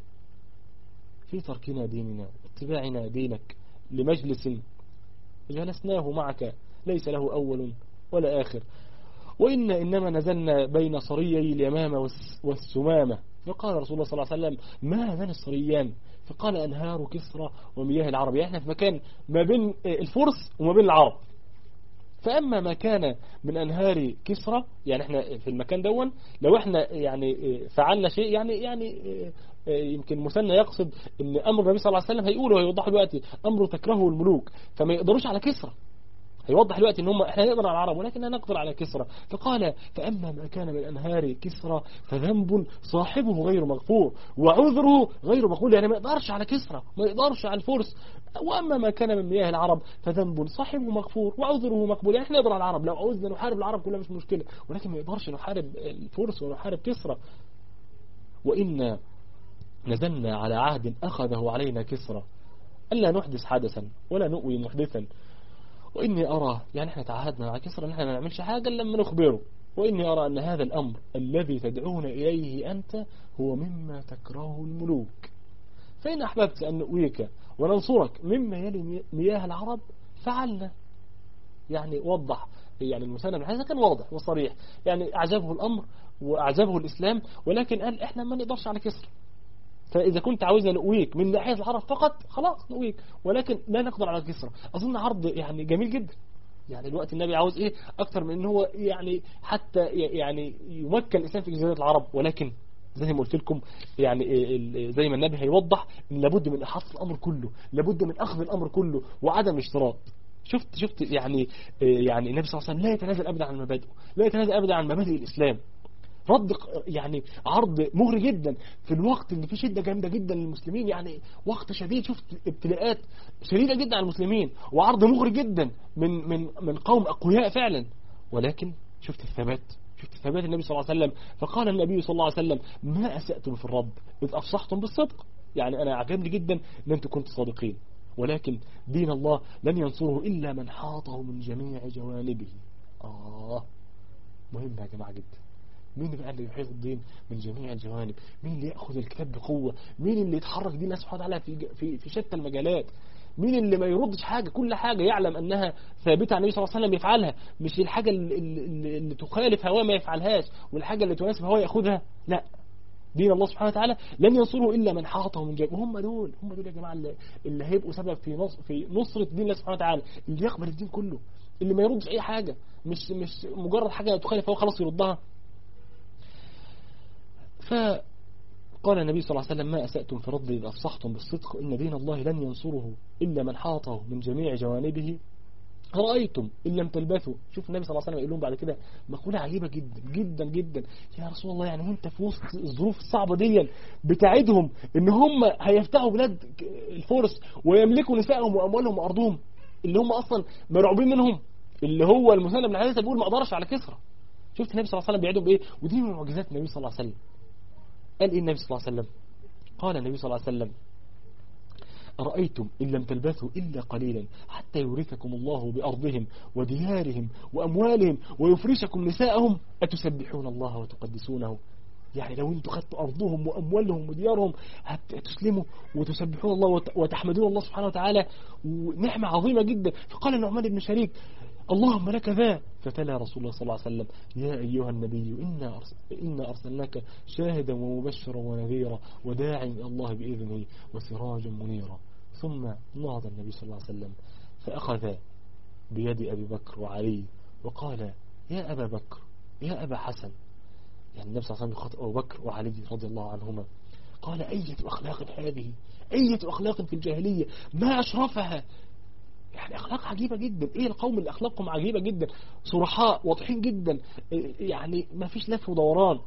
في تركنا ديننا واتباعنا دينك لمجلس جلسناه معك ليس له أول ولا آخر وإن إنما نزلنا بين صريي اليمامة والسمامة فقال رسول الله صلى الله عليه وسلم ما هذان الصريان فقال أنهار كسرى ومياه العرب يعني احنا في مكان ما بين الفرس وما بين العرب فأما ما كان من أنهار كسرى يعني احنا في المكان دون لو احنا يعني فعلنا شيء يعني يعني يمكن مثنى يقصد ان امر النبي صلى الله عليه وسلم هيقوله ويوضحه دلوقتي امر تكرهه الملوك فما يقدروش على كسرى هيوضح دلوقتي ان هم احنا نقدر على العرب ولكن لا نقدر على كسرى فقال فاما ما كان من انهار كسرى فذنب صاحبه غير مغفور وعذره غير مقبول يعني ما يقدرش على كسرى ما يقدرش على الفرس واما ما كان من مياه العرب فذنب صاحبه مغفور وعذره مقبول يعني احنا نقدر على العرب لو عوزنا نحارب العرب كلها مش مشكله ولكن ما يقدرش نحارب الفرس ونحارب كسرى وإن نزلنا على عهد أخذه علينا كسرى ألا نحدث حدثا ولا نؤوي محدثا وإني أرى يعني احنا تعهدنا مع كسرى ان احنا ما نعملش حاجة لما نخبره وإني أرى أن هذا الأمر الذي تدعون إليه أنت هو مما تكرهه الملوك فإن أحببت أن نؤويك وننصرك مما يلي مياه العرب فعلنا يعني وضح يعني المسلم هذا كان واضح وصريح يعني أعجبه الأمر وأعجبه الإسلام ولكن قال إحنا ما نقدرش على كسر فإذا كنت عاوزنا نقويك من ناحية العرب فقط خلاص نقويك ولكن لا نقدر على كسرى أظن عرض يعني جميل جدا يعني الوقت النبي عاوز إيه أكثر من إن هو يعني حتى يعني يمكن الإسلام في جزيرة العرب ولكن زي ما قلت لكم يعني زي ما النبي هيوضح ان لابد من احاطه الامر كله لابد من اخذ الامر كله وعدم اشتراط شفت شفت يعني يعني النبي صلى الله عليه وسلم لا يتنازل ابدا عن مبادئه لا يتنازل ابدا عن مبادئ الاسلام رد يعني عرض مغري جدا في الوقت اللي فيه شدة جامدة جدا للمسلمين يعني وقت شديد شفت ابتلاءات شديدة جدا على المسلمين وعرض مغري جدا من من من قوم أقوياء فعلا ولكن شفت الثبات شفت ثبات النبي صلى الله عليه وسلم فقال النبي صلى الله عليه وسلم ما أسأتم في الرد إذ أفصحتم بالصدق يعني أنا عجبني جدا أن أنتم كنتم صادقين ولكن دين الله لن ينصره إلا من حاطه من جميع جوانبه آه مهم يا جماعة جدا مين بقى اللي يحيط الدين من جميع الجوانب مين اللي يأخذ الكتاب بقوة مين اللي يتحرك دين الله سبحانه وتعالى في, في, في شتى المجالات مين اللي ما يردش حاجة كل حاجة يعلم أنها ثابتة عن النبي صلى الله عليه وسلم يفعلها مش الحاجة اللي, اللي, اللي تخالف هواه ما يفعلهاش والحاجة اللي تناسب هواه يأخذها لا دين الله سبحانه وتعالى لن ينصره إلا من حاطه من جيب وهم دول هم دول يا جماعة اللي, اللي هيبقوا سبب في نص في نصرة دين الله سبحانه وتعالى اللي يقبل الدين كله اللي ما يردش أي حاجة مش مش مجرد حاجة تخالف هو خلاص يردها فقال النبي صلى الله عليه وسلم ما أسأتم في رد إذا أفصحتم بالصدق إن دين الله لن ينصره إلا من حاطه من جميع جوانبه رأيتم إن لم تلبثوا شوف النبي صلى الله عليه وسلم يقول لهم بعد كده مقولة عجيبة جدا جدا جدا يا رسول الله يعني وانت في وسط الظروف الصعبة دي بتاعدهم ان هم هيفتحوا بلاد الفرس ويملكوا نسائهم وأموالهم وأرضهم اللي هم أصلا مرعوبين منهم اللي هو المسلم بن حارثة بيقول ما اقدرش على كسرى شفت النبي صلى الله عليه وسلم بيعدهم بايه ودي من معجزات النبي صلى الله عليه وسلم قال ايه النبي صلى الله عليه وسلم قال النبي صلى الله عليه وسلم أرأيتم إن لم تلبثوا إلا قليلا حتى يورثكم الله بأرضهم وديارهم وأموالهم ويفرشكم نساءهم أتسبحون الله وتقدسونه يعني لو انتوا خدتوا أرضهم وأموالهم وديارهم هتسلموا وتسبحون الله وتحمدون الله سبحانه وتعالى ونعمة عظيمة جدا فقال النعمان بن شريك اللهم لك ذا فتلا رسول الله صلى الله عليه وسلم يا أيها النبي إنا, أرسل إنا أرسلناك شاهدا ومبشرا ونذيرا وداعي إلى الله بإذنه وسراجا منيرا ثم نهض النبي صلى الله عليه وسلم فأخذ بيد أبي بكر وعلي وقال يا أبا بكر يا أبا حسن يعني النبي صلى الله عليه وسلم يخاطب أبو بكر وعلي رضي الله عنهما قال أية أخلاق هذه أية أخلاق في الجاهلية ما أشرفها يعني أخلاق عجيبة جدا إيه القوم اللي أخلاقهم عجيبة جدا صرحاء واضحين جدا يعني ما فيش لف ودوران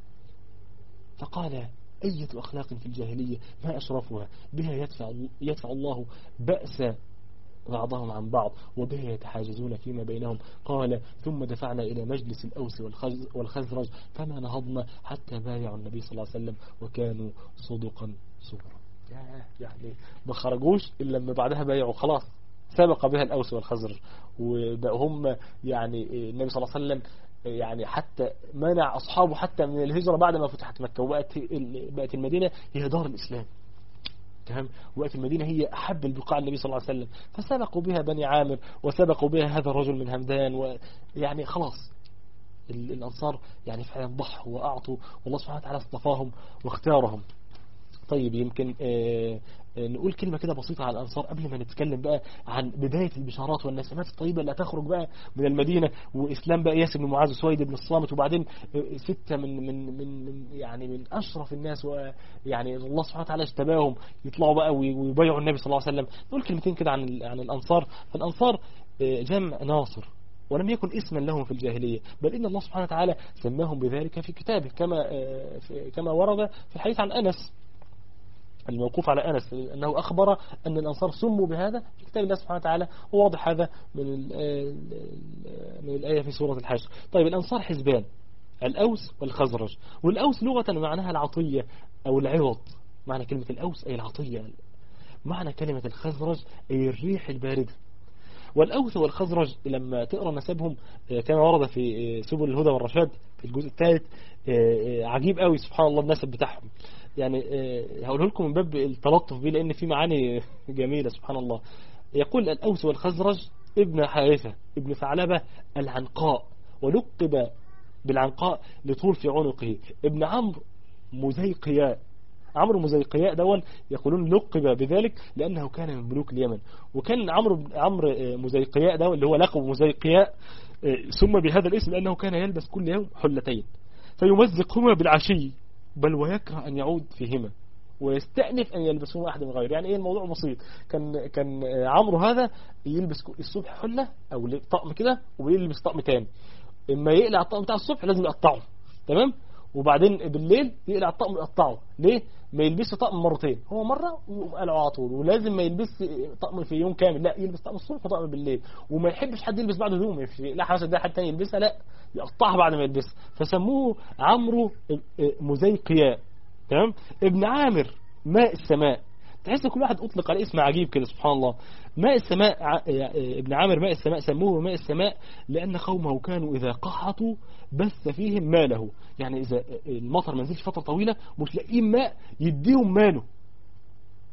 فقال أية أخلاق في الجاهلية ما أشرفها بها يدفع, يدفع الله بأس بعضهم عن بعض وبها يتحاجزون فيما بينهم قال ثم دفعنا إلى مجلس الأوس والخزرج فما نهضنا حتى بايعوا النبي صلى الله عليه وسلم وكانوا صدقا صبرا يعني ما خرجوش إلا لما بعدها بايعوا خلاص سبق بها الأوس والخزرج وهم يعني النبي صلى الله عليه وسلم يعني حتى منع أصحابه حتى من الهجرة بعد ما فتحت مكة وبقت بقت المدينة هي دار الإسلام تمام وقت المدينة هي أحب البقاع النبي صلى الله عليه وسلم فسبقوا بها بني عامر وسبقوا بها هذا الرجل من همدان ويعني خلاص الأنصار يعني فعلا ضحوا وأعطوا والله سبحانه وتعالى اصطفاهم واختارهم طيب يمكن آه نقول كلمة كده بسيطة على الأنصار قبل ما نتكلم بقى عن بداية البشارات والنسمات الطيبة اللي هتخرج بقى من المدينة وإسلام بقى ياسر بن معاذ وسويد بن الصامت وبعدين ستة من من من, من يعني من أشرف الناس ويعني الله سبحانه وتعالى اجتباهم يطلعوا بقى ويبايعوا النبي صلى الله عليه وسلم نقول كلمتين كده عن عن الأنصار فالأنصار جمع ناصر ولم يكن اسما لهم في الجاهلية بل إن الله سبحانه وتعالى سماهم بذلك في كتابه كما كما ورد في الحديث عن أنس الموقوف على أنس أنه أخبر أن الأنصار سموا بهذا في كتاب الله سبحانه وتعالى وواضح هذا من من الآية في سورة الحشر طيب الأنصار حزبان الأوس والخزرج والأوس لغة معناها العطية أو العوض معنى كلمة الأوس أي العطية معنى كلمة الخزرج أي الريح الباردة والأوس والخزرج لما تقرأ نسبهم كما ورد في سبل الهدى والرشاد في الجزء الثالث عجيب قوي سبحان الله النسب بتاعهم يعني هقوله لكم من باب التلطف بيه لأن في معاني جميلة سبحان الله يقول الأوس والخزرج ابن حارثة ابن ثعلبة العنقاء ولقب بالعنقاء لطول في عنقه ابن عمرو مزيقياء عمرو مزيقياء دول يقولون لقب بذلك لأنه كان من ملوك اليمن وكان عمرو عمرو مزيقياء دول اللي هو لقب مزيقياء سمى بهذا الاسم لأنه كان يلبس كل يوم حلتين فيمزقهما بالعشي بل ويكره أن يعود فيهما ويستأنف أن يلبسهما أحد من غيره يعني إيه الموضوع بسيط كان كان عمرو هذا يلبس الصبح حلة أو طقم كده ويلبس طقم تاني إما يقلع الطقم بتاع الصبح لازم يقطعه تمام وبعدين بالليل يقلع الطقم يقطعه ليه ما يلبسش طقم مرتين هو مرة وقلعه على طول ولازم ما يلبس طقم في يوم كامل لا يلبس طقم الصبح وطقم بالليل وما يحبش حد يلبس بعد هدوم لا حاجه ده حد تاني يلبسها لا يقطعها بعد ما يلبسها فسموه عمرو مزيقياء تمام ابن عامر ماء السماء تحس كل واحد اطلق على اسم عجيب كده سبحان الله ماء السماء ابن عامر ماء السماء سموه ماء السماء لأن قومه كانوا إذا قحطوا بث فيهم ماله يعني إذا المطر ما نزلش فترة طويلة مش لاقيين ماء يديهم ماله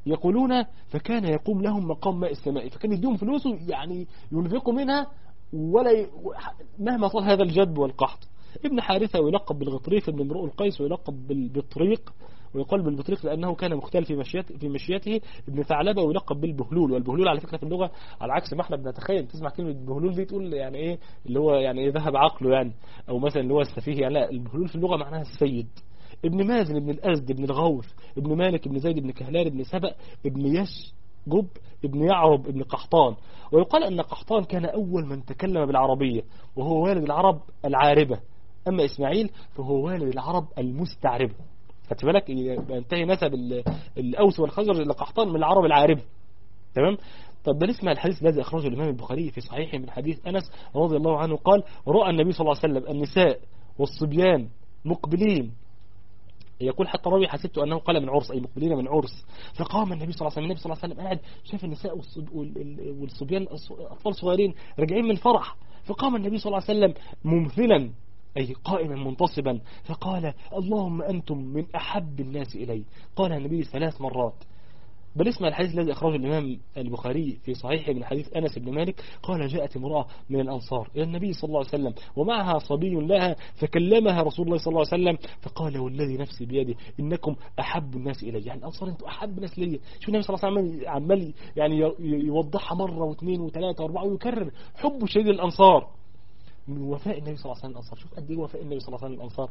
يقولون فكان يقوم لهم مقام ماء السماء فكان يديهم فلوسه يعني ينفقوا منها ولا ي... مهما طال هذا الجدب والقحط ابن حارثة ويلقب بالغطريف ابن امرؤ القيس ويلقب بالبطريق ويقال بالبطريق لأنه كان مختل في مشيته, في مشيته ابن ثعلبة ويلقب بالبهلول والبهلول على فكرة في اللغة على عكس ما احنا بنتخيل تسمع كلمة بهلول دي تقول يعني ايه اللي هو يعني ايه ذهب عقله يعني او مثلا اللي هو السفيه يعني لا البهلول في اللغة معناها السيد ابن مازن ابن الأزد ابن الغوث ابن مالك ابن زيد ابن كهلان ابن سبأ ابن يش جب ابن يعرب ابن قحطان ويقال أن قحطان كان أول من تكلم بالعربية وهو والد العرب العاربة أما إسماعيل فهو والد العرب المستعربة خدت بالك ينتهي نسب الأوس والخزرج إلى قحطان من العرب العاربة تمام طب ده نسمع الحديث الذي أخرجه الإمام البخاري في صحيحه من حديث أنس رضي الله عنه قال رأى النبي صلى الله عليه وسلم النساء والصبيان مقبلين يقول حتى راوي حسبت أنه قال من عرس أي مقبلين من عرس فقام النبي صلى الله عليه وسلم النبي صلى الله عليه وسلم قاعد شاف النساء والصبيان أطفال صغيرين راجعين من فرح فقام النبي صلى الله عليه وسلم ممثلا أي قائما منتصبا فقال اللهم أنتم من أحب الناس إلي قال النبي ثلاث مرات بل اسمع الحديث الذي أخرجه الإمام البخاري في صحيحه من حديث أنس بن مالك قال جاءت امرأة من الأنصار إلى النبي صلى الله عليه وسلم ومعها صبي لها فكلمها رسول الله صلى الله عليه وسلم فقال والذي نفسي بيده إنكم أحب الناس إلي يعني الأنصار أنتم أحب الناس لي شو النبي صلى الله عليه وسلم عمال يعني يوضحها مرة واثنين وثلاثة وأربعة ويكرر حبه شديد الأنصار من وفاء النبي صلى الله عليه وسلم الأنصار شوف قد إيه وفاء النبي صلى الله عليه وسلم الأنصار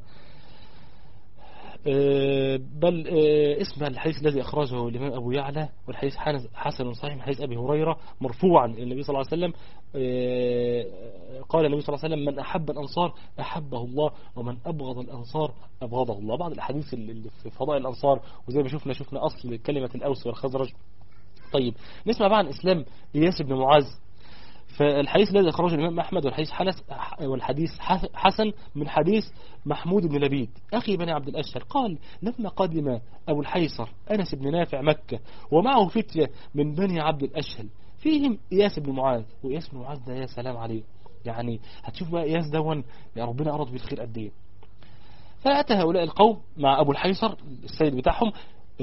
بل اسم الحديث الذي أخرجه الإمام أبو يعلى والحديث حسن صحيح من حديث أبي هريرة مرفوعا إلى النبي صلى الله عليه وسلم قال النبي صلى الله عليه وسلم من أحب الأنصار أحبه الله ومن أبغض الأنصار أبغضه الله بعض الأحاديث اللي في فضائل الأنصار وزي ما شفنا شفنا أصل كلمة الأوس والخزرج طيب نسمع بقى عن إسلام إياس بن معاذ فالحديث الذي أخرجه الإمام أحمد والحديث حنس والحديث حسن من حديث محمود بن لبيد أخي بني عبد الأشهر قال لما قدم أبو الحيصر أنس بن نافع مكة ومعه فتية من بني عبد الأشهل فيهم إياس بن معاذ وإياس بن معاذ ده يا سلام عليه يعني هتشوف بقى إياس دون يا ربنا أراد بالخير قد إيه فأتى هؤلاء القوم مع أبو الحيصر السيد بتاعهم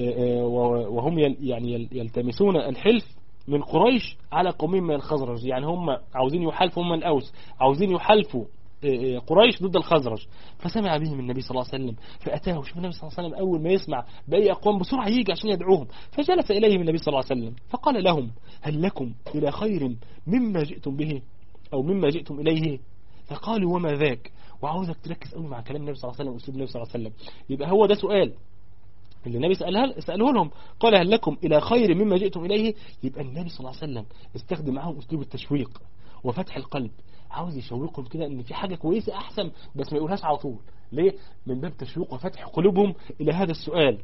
وهم يعني يلتمسون الحلف من قريش على قومين من الخزرج يعني هم عاوزين يحالفوا هم الأوس عاوزين يحالفوا قريش ضد الخزرج فسمع بهم النبي صلى الله عليه وسلم فأتاه شوف النبي صلى الله عليه وسلم أول ما يسمع بأي أقوام بسرعة يجي عشان يدعوهم فجلس إليهم النبي صلى الله عليه وسلم فقال لهم هل لكم إلى خير مما جئتم به أو مما جئتم إليه فقالوا وما ذاك وعاوزك تركز قوي مع كلام النبي صلى الله عليه وسلم وأسلوب النبي صلى الله عليه وسلم يبقى هو ده سؤال اللي النبي سألها سأله لهم قال هل لكم إلى خير مما جئتم إليه يبقى النبي صلى الله عليه وسلم استخدم معهم أسلوب التشويق وفتح القلب عاوز يشوقهم كده ان في حاجة كويسة احسن بس ما يقولهاش على طول ليه من باب تشويق وفتح قلوبهم الى هذا السؤال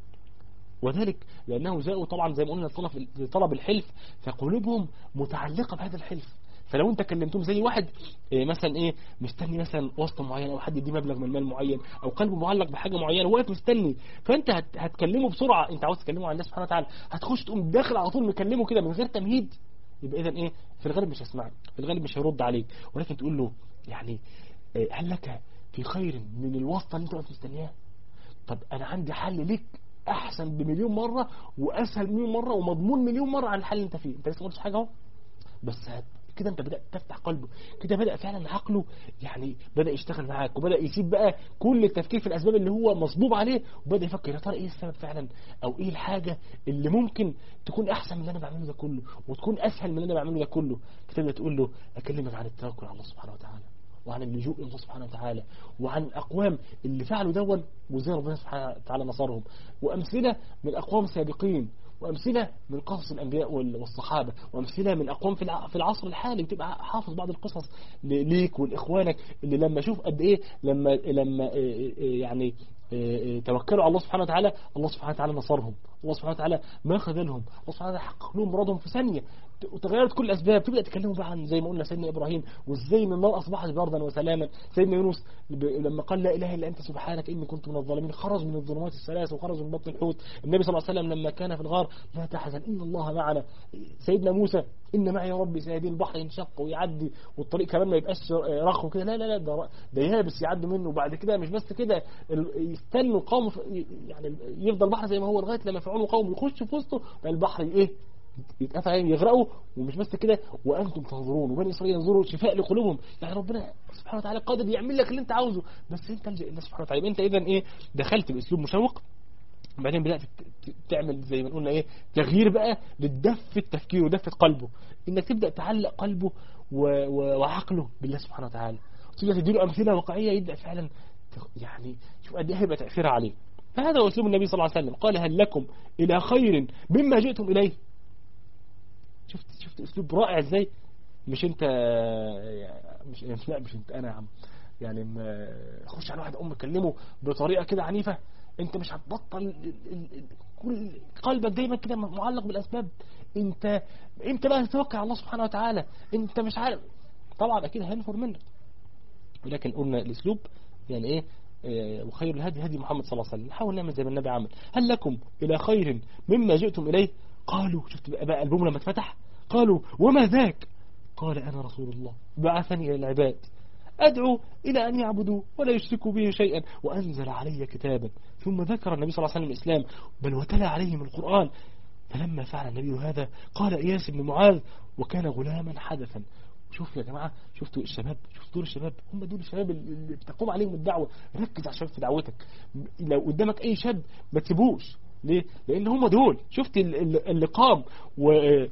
وذلك لانه جاءوا طبعا زي ما قلنا لطلب, لطلب الحلف فقلوبهم متعلقة بهذا الحلف فلو انت كلمتهم زي واحد إيه مثلا ايه مستني مثلا واسطه معين او حد يديه مبلغ من مال معين او قلبه معلق بحاجه معينه واقف مستني فانت هت هتكلمه بسرعه انت عاوز تكلمه عن الله سبحانه وتعالى هتخش تقوم داخل على طول مكلمه كده من غير تمهيد يبقى اذا ايه في الغالب مش هيسمعك في الغالب مش هيرد عليك ولكن تقول له يعني إيه هل لك في خير من الواسطه اللي انت واقف مستنياها طب انا عندي حل ليك احسن بمليون مره واسهل مليون مره ومضمون مليون مره عن الحل اللي انت فيه انت لسه ما قلتش حاجه اهو بس هت كده انت بدأت تفتح قلبه كده بدأ فعلا عقله يعني بدأ يشتغل معاك وبدأ يسيب بقى كل التفكير في الأسباب اللي هو مصبوب عليه وبدأ يفكر يا ترى ايه السبب فعلا او ايه الحاجة اللي ممكن تكون احسن من اللي انا بعمله ده كله وتكون اسهل من اللي انا بعمله ده كله فتبدأ تقول له اكلمك عن التوكل على الله سبحانه وتعالى وعن اللجوء الى الله سبحانه وتعالى وعن الاقوام اللي فعلوا دون وازاي ربنا سبحانه وتعالى نصرهم وامثله من اقوام سابقين وأمثلة من قصص الأنبياء والصحابة وأمثلة من أقوام في العصر الحالي بتبقى حافظ بعض القصص ليك ولإخوانك اللي لما شوف قد إيه لما لما يعني توكلوا على الله سبحانه وتعالى الله سبحانه وتعالى نصرهم الله سبحانه وتعالى ما خذلهم الله سبحانه وتعالى حقق لهم مرادهم في ثانية وتغيرت كل الأسباب تبدأ تكلموا بقى عن زي ما قلنا سيدنا إبراهيم وإزاي من النار أصبحت بردا وسلاما سيدنا يونس لما قال لا إله إلا أنت سبحانك إني كنت من الظالمين خرج من الظلمات الثلاث وخرج من بطن الحوت النبي صلى الله عليه وسلم لما كان في الغار لا تحزن إن الله معنا سيدنا موسى إن معي يا ربي سيدين البحر ينشق ويعدي والطريق كمان ما يبقاش رخو كده لا لا لا ده, ده يابس يعدوا منه وبعد كده مش بس كده يستنوا قوم يعني يفضل البحر زي ما هو لغايه لما فرعون وقوم يخشوا في وسطه البحر ايه يتقفل عليهم يغرقوا ومش بس كده وانتم تنظرون وبني اسرائيل ينظروا شفاء لقلوبهم يعني ربنا سبحانه وتعالى قادر يعمل لك اللي انت عاوزه بس انت الجا الى سبحانه وتعالى انت اذا ايه دخلت باسلوب مشوق بعدين بدات تعمل زي ما قلنا ايه تغيير بقى للدفه تفكيره ودفه قلبه انك تبدا تعلق قلبه و... و... وعقله بالله سبحانه وتعالى تبدا تديله امثله واقعيه يبدا فعلا يعني شوف قد ايه هيبقى تاثيرها عليه فهذا هو اسلوب النبي صلى الله عليه وسلم قال هل لكم الى خير مما جئتم اليه شفت شفت اسلوب رائع ازاي مش انت مش لا مش انت انا يا عم يعني خش على واحد ام كلمه بطريقه كده عنيفه انت مش هتبطل كل قلبك دايما كده معلق بالاسباب انت انت بقى تتوكل على الله سبحانه وتعالى انت مش عارف طبعا اكيد هينفر منك ولكن قلنا الاسلوب يعني ايه وخير الهدي هدي محمد صلى الله عليه وسلم نحاول نعمل زي ما النبي عمل هل لكم الى خير مما جئتم اليه قالوا شفت بقى قلبهم لما اتفتح قالوا وما ذاك قال انا رسول الله بعثني الى العباد أدعو إلى أن يعبدوا ولا يشركوا به شيئا وأنزل علي كتابا ثم ذكر النبي صلى الله عليه وسلم الإسلام بل وتلا عليهم القرآن فلما فعل النبي هذا قال إياس بن معاذ وكان غلاما حدثا شوف يا جماعة شفتوا الشباب شفتوا دول الشباب هم دول الشباب اللي بتقوم عليهم الدعوة ركز على الشباب في دعوتك لو قدامك أي شاب ما تسيبوش ليه؟ لأن هم دول شفت اللي قام و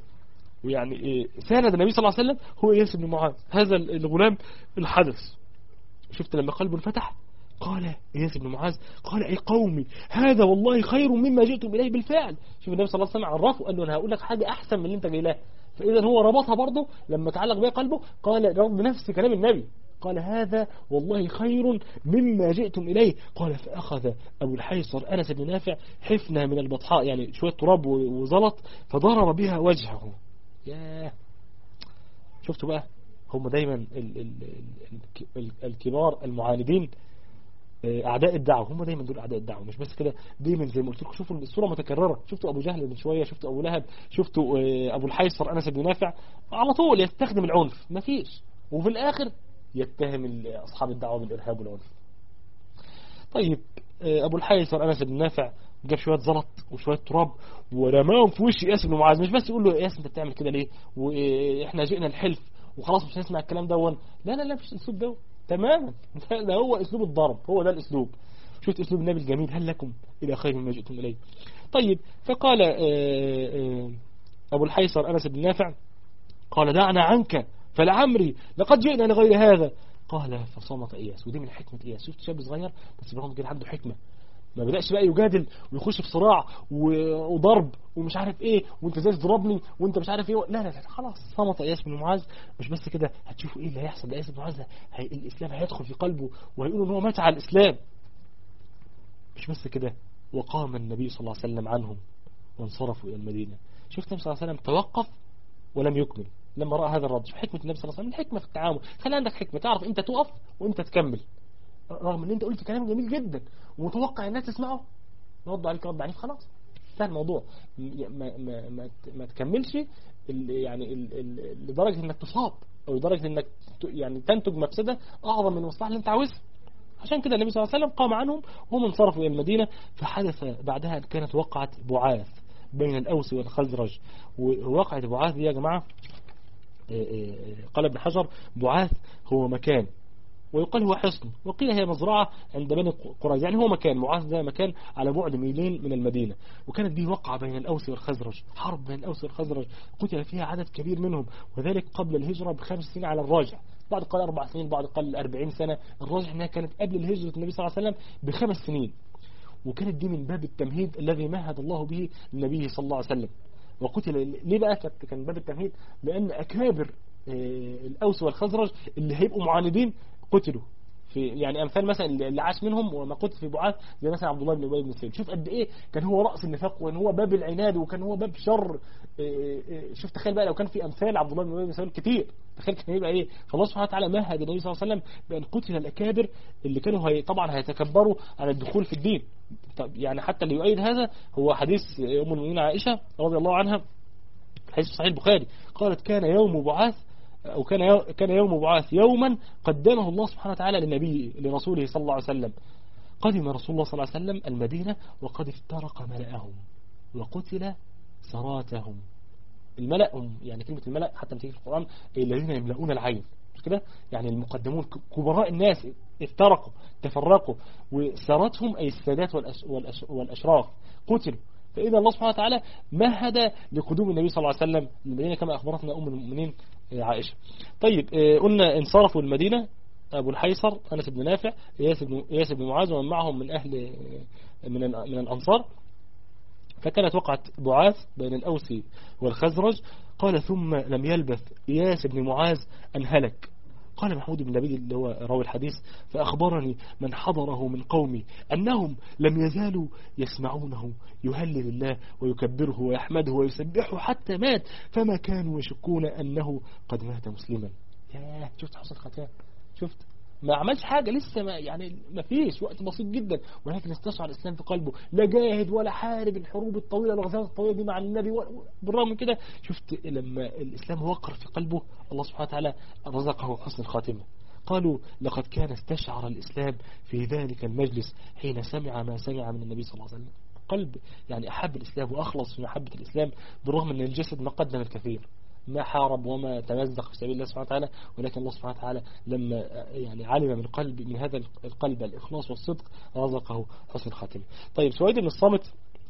ويعني ساند النبي صلى الله عليه وسلم هو إياس بن معاذ هذا الغلام الحدث شفت لما قلبه انفتح قال إياس بن معاذ قال أي قومي هذا والله خير مما جئتم إليه بالفعل شوف النبي صلى الله عليه وسلم عرفه قال له أنا هقول لك حاجة أحسن من اللي أنت جاي لها فإذا هو ربطها برضه لما تعلق بها قلبه قال رب نفس كلام النبي قال هذا والله خير مما جئتم إليه قال فأخذ أبو الحيصر أنس بن نافع حفنة من البطحاء يعني شوية تراب وزلط فضرب بها وجهه ياه شفتوا بقى هم دايما ال ال ال الكبار المعاندين اعداء الدعوه هم دايما دول اعداء الدعوه مش بس كده دايما زي ما قلت لكم شوفوا الصوره متكرره شفتوا ابو جهل من شويه شفتوا ابو لهب شفتوا ابو الحيصر انس بن نافع على طول يستخدم العنف مفيش وفي الاخر يتهم اصحاب الدعوه بالارهاب والعنف طيب ابو الحيصر انس بن نافع جاب شويه زلط وشويه تراب ورماهم في وش اياس بن معاذ مش بس يقول له اياس انت بتعمل كده ليه واحنا جئنا الحلف وخلاص مش هنسمع الكلام دون لا لا لا مش الاسلوب ده تماما ده هو اسلوب الضرب هو ده الاسلوب شفت اسلوب النبي الجميل هل لكم الى خير مما جئتم اليه طيب فقال ابو الحيصر انس بن نافع قال دعنا عنك فلعمري لقد جئنا لغير هذا قال فصمت اياس ودي من حكمه اياس شفت شاب صغير بس برغم كده عنده حكمه ما بدأش بقى يجادل ويخش في صراع وضرب ومش عارف ايه وانت ازاي تضربني وانت مش عارف ايه لا لا لا خلاص صمت اياس بن معاذ مش بس كده هتشوفوا ايه اللي هيحصل اياس بن معاذ هي الاسلام هيدخل في قلبه وهيقولوا ان هو مات على الاسلام مش بس كده وقام النبي صلى الله عليه وسلم عنهم وانصرفوا الى المدينه شفت النبي صلى الله عليه وسلم توقف ولم يكمل لما راى هذا الرد شوف حكمه النبي صلى الله عليه وسلم الحكمه في التعامل خلي عندك حكمه تعرف انت تقف وانت تكمل رغم ان انت قلت كلام جميل جدا ومتوقع الناس تسمعه رد عليك رد عنيف خلاص انتهى الموضوع ما, ما, ما, ما تكملش ال يعني ال ال لدرجة انك تصاب او لدرجة انك يعني تنتج مفسدة اعظم من المصلحة اللي انت عاوزها عشان كده النبي صلى الله عليه وسلم قام عنهم وهم انصرفوا الى المدينة فحدث بعدها كانت وقعة بعاث بين الاوس والخزرج ووقعة بعاث دي يا جماعة قال ابن حجر بعاث هو مكان ويقال هو حصن وقيل هي مزرعة عند بني قريظة يعني هو مكان معاذ ده مكان على بعد ميلين من المدينة وكانت به وقعة بين الأوس والخزرج حرب بين الأوس والخزرج قتل فيها عدد كبير منهم وذلك قبل الهجرة بخمس سنين على الراجع بعد قال أربع سنين بعد قال أربعين سنة الراجح أنها كانت قبل الهجرة النبي صلى الله عليه وسلم بخمس سنين وكانت دي من باب التمهيد الذي مهد الله به للنبي صلى الله عليه وسلم وقتل ليه بقى كان باب التمهيد لأن أكابر الأوس والخزرج اللي هيبقوا معاندين قتلوا في يعني امثال مثلا اللي عاش منهم وما قتل في بعاث زي مثلا عبد الله بن ابي بن سلول شوف قد ايه كان هو راس النفاق وان هو باب العناد وكان هو باب شر شوف تخيل بقى لو كان في امثال عبد الله بن ابي بن سلول كتير تخيل كان هيبقى ايه فالله سبحانه وتعالى مهد النبي صلى الله عليه وسلم بان قتل الاكابر اللي كانوا هي طبعا هيتكبروا على الدخول في الدين طب يعني حتى اللي يؤيد هذا هو حديث ام المؤمنين عائشه رضي الله عنها حديث صحيح البخاري قالت كان يوم بعاث أو كان كان يوم بعاث يوما قدمه الله سبحانه وتعالى للنبي لرسوله صلى الله عليه وسلم قدم رسول الله صلى الله عليه وسلم المدينة وقد افترق ملأهم وقتل سراتهم الملأ هم يعني كلمة الملأ حتى بتيجي في القرآن الذين يملؤون العين مش كده يعني المقدمون ك- كبراء الناس افترقوا تفرقوا وسارتهم أي السادات والأش والأش والأشراف قتلوا فإذا الله سبحانه وتعالى مهد لقدوم النبي صلى الله عليه وسلم للمدينة كما أخبرتنا أم المؤمنين آه، عائشة طيب آه، قلنا انصرفوا المدينة أبو الحيصر أنس بن نافع إياس بن, إياس بن معاذ ومن معهم من أهل آه، من, ال- من الأنصار فكانت وقعت بعاث بين الأوس والخزرج قال ثم لم يلبث إياس بن معاذ أن هلك قال محمود بن لبيد اللي هو راوي الحديث فأخبرني من حضره من قومي أنهم لم يزالوا يسمعونه يهلل الله ويكبره ويحمده ويسبحه حتى مات فما كانوا يشكون أنه قد مات مسلما ياه شفت حسن ختام شفت ما عملش حاجة لسه ما يعني ما فيش وقت بسيط جدا ولكن استشعر الإسلام في قلبه لا جاهد ولا حارب الحروب الطويلة الغزوات الطويلة دي مع النبي ولا- بالرغم من كده شفت لما الإسلام وقر في قلبه الله سبحانه وتعالى رزقه حسن الخاتمة قالوا لقد كان استشعر الإسلام في ذلك المجلس حين سمع ما سمع من النبي صلى الله عليه وسلم قلب يعني أحب الإسلام وأخلص في محبة الإسلام بالرغم أن الجسد ما قدم الكثير ما حارب وما تمزق في سبيل الله سبحانه وتعالى ولكن الله سبحانه وتعالى لما يعني علم من قلب من هذا القلب الإخلاص والصدق رزقه حسن الخاتمة طيب سويد بن الصامت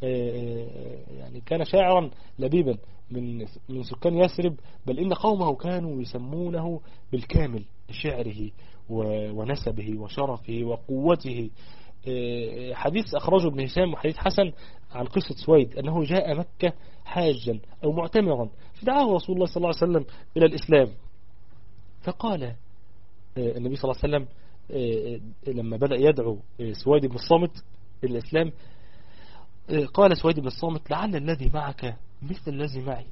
آه، يعني كان شاعرا لبيبا من من سكان يثرب بل إن قومه كانوا يسمونه بالكامل لشعره و- ونسبه وشرفه وقوته آه، حديث أخرجه ابن هشام وحديث حسن عن قصة سويد أنه جاء مكة حاجا أو معتمرا فدعاه رسول الله صلى الله عليه وسلم إلى الإسلام فقال آه، النبي صلى الله عليه وسلم آه، آه، لما بدأ يدعو آه، سويد بن الصامت إلى الإسلام آه، قال سويد بن الصامت لعل الذي معك مثل الذي معي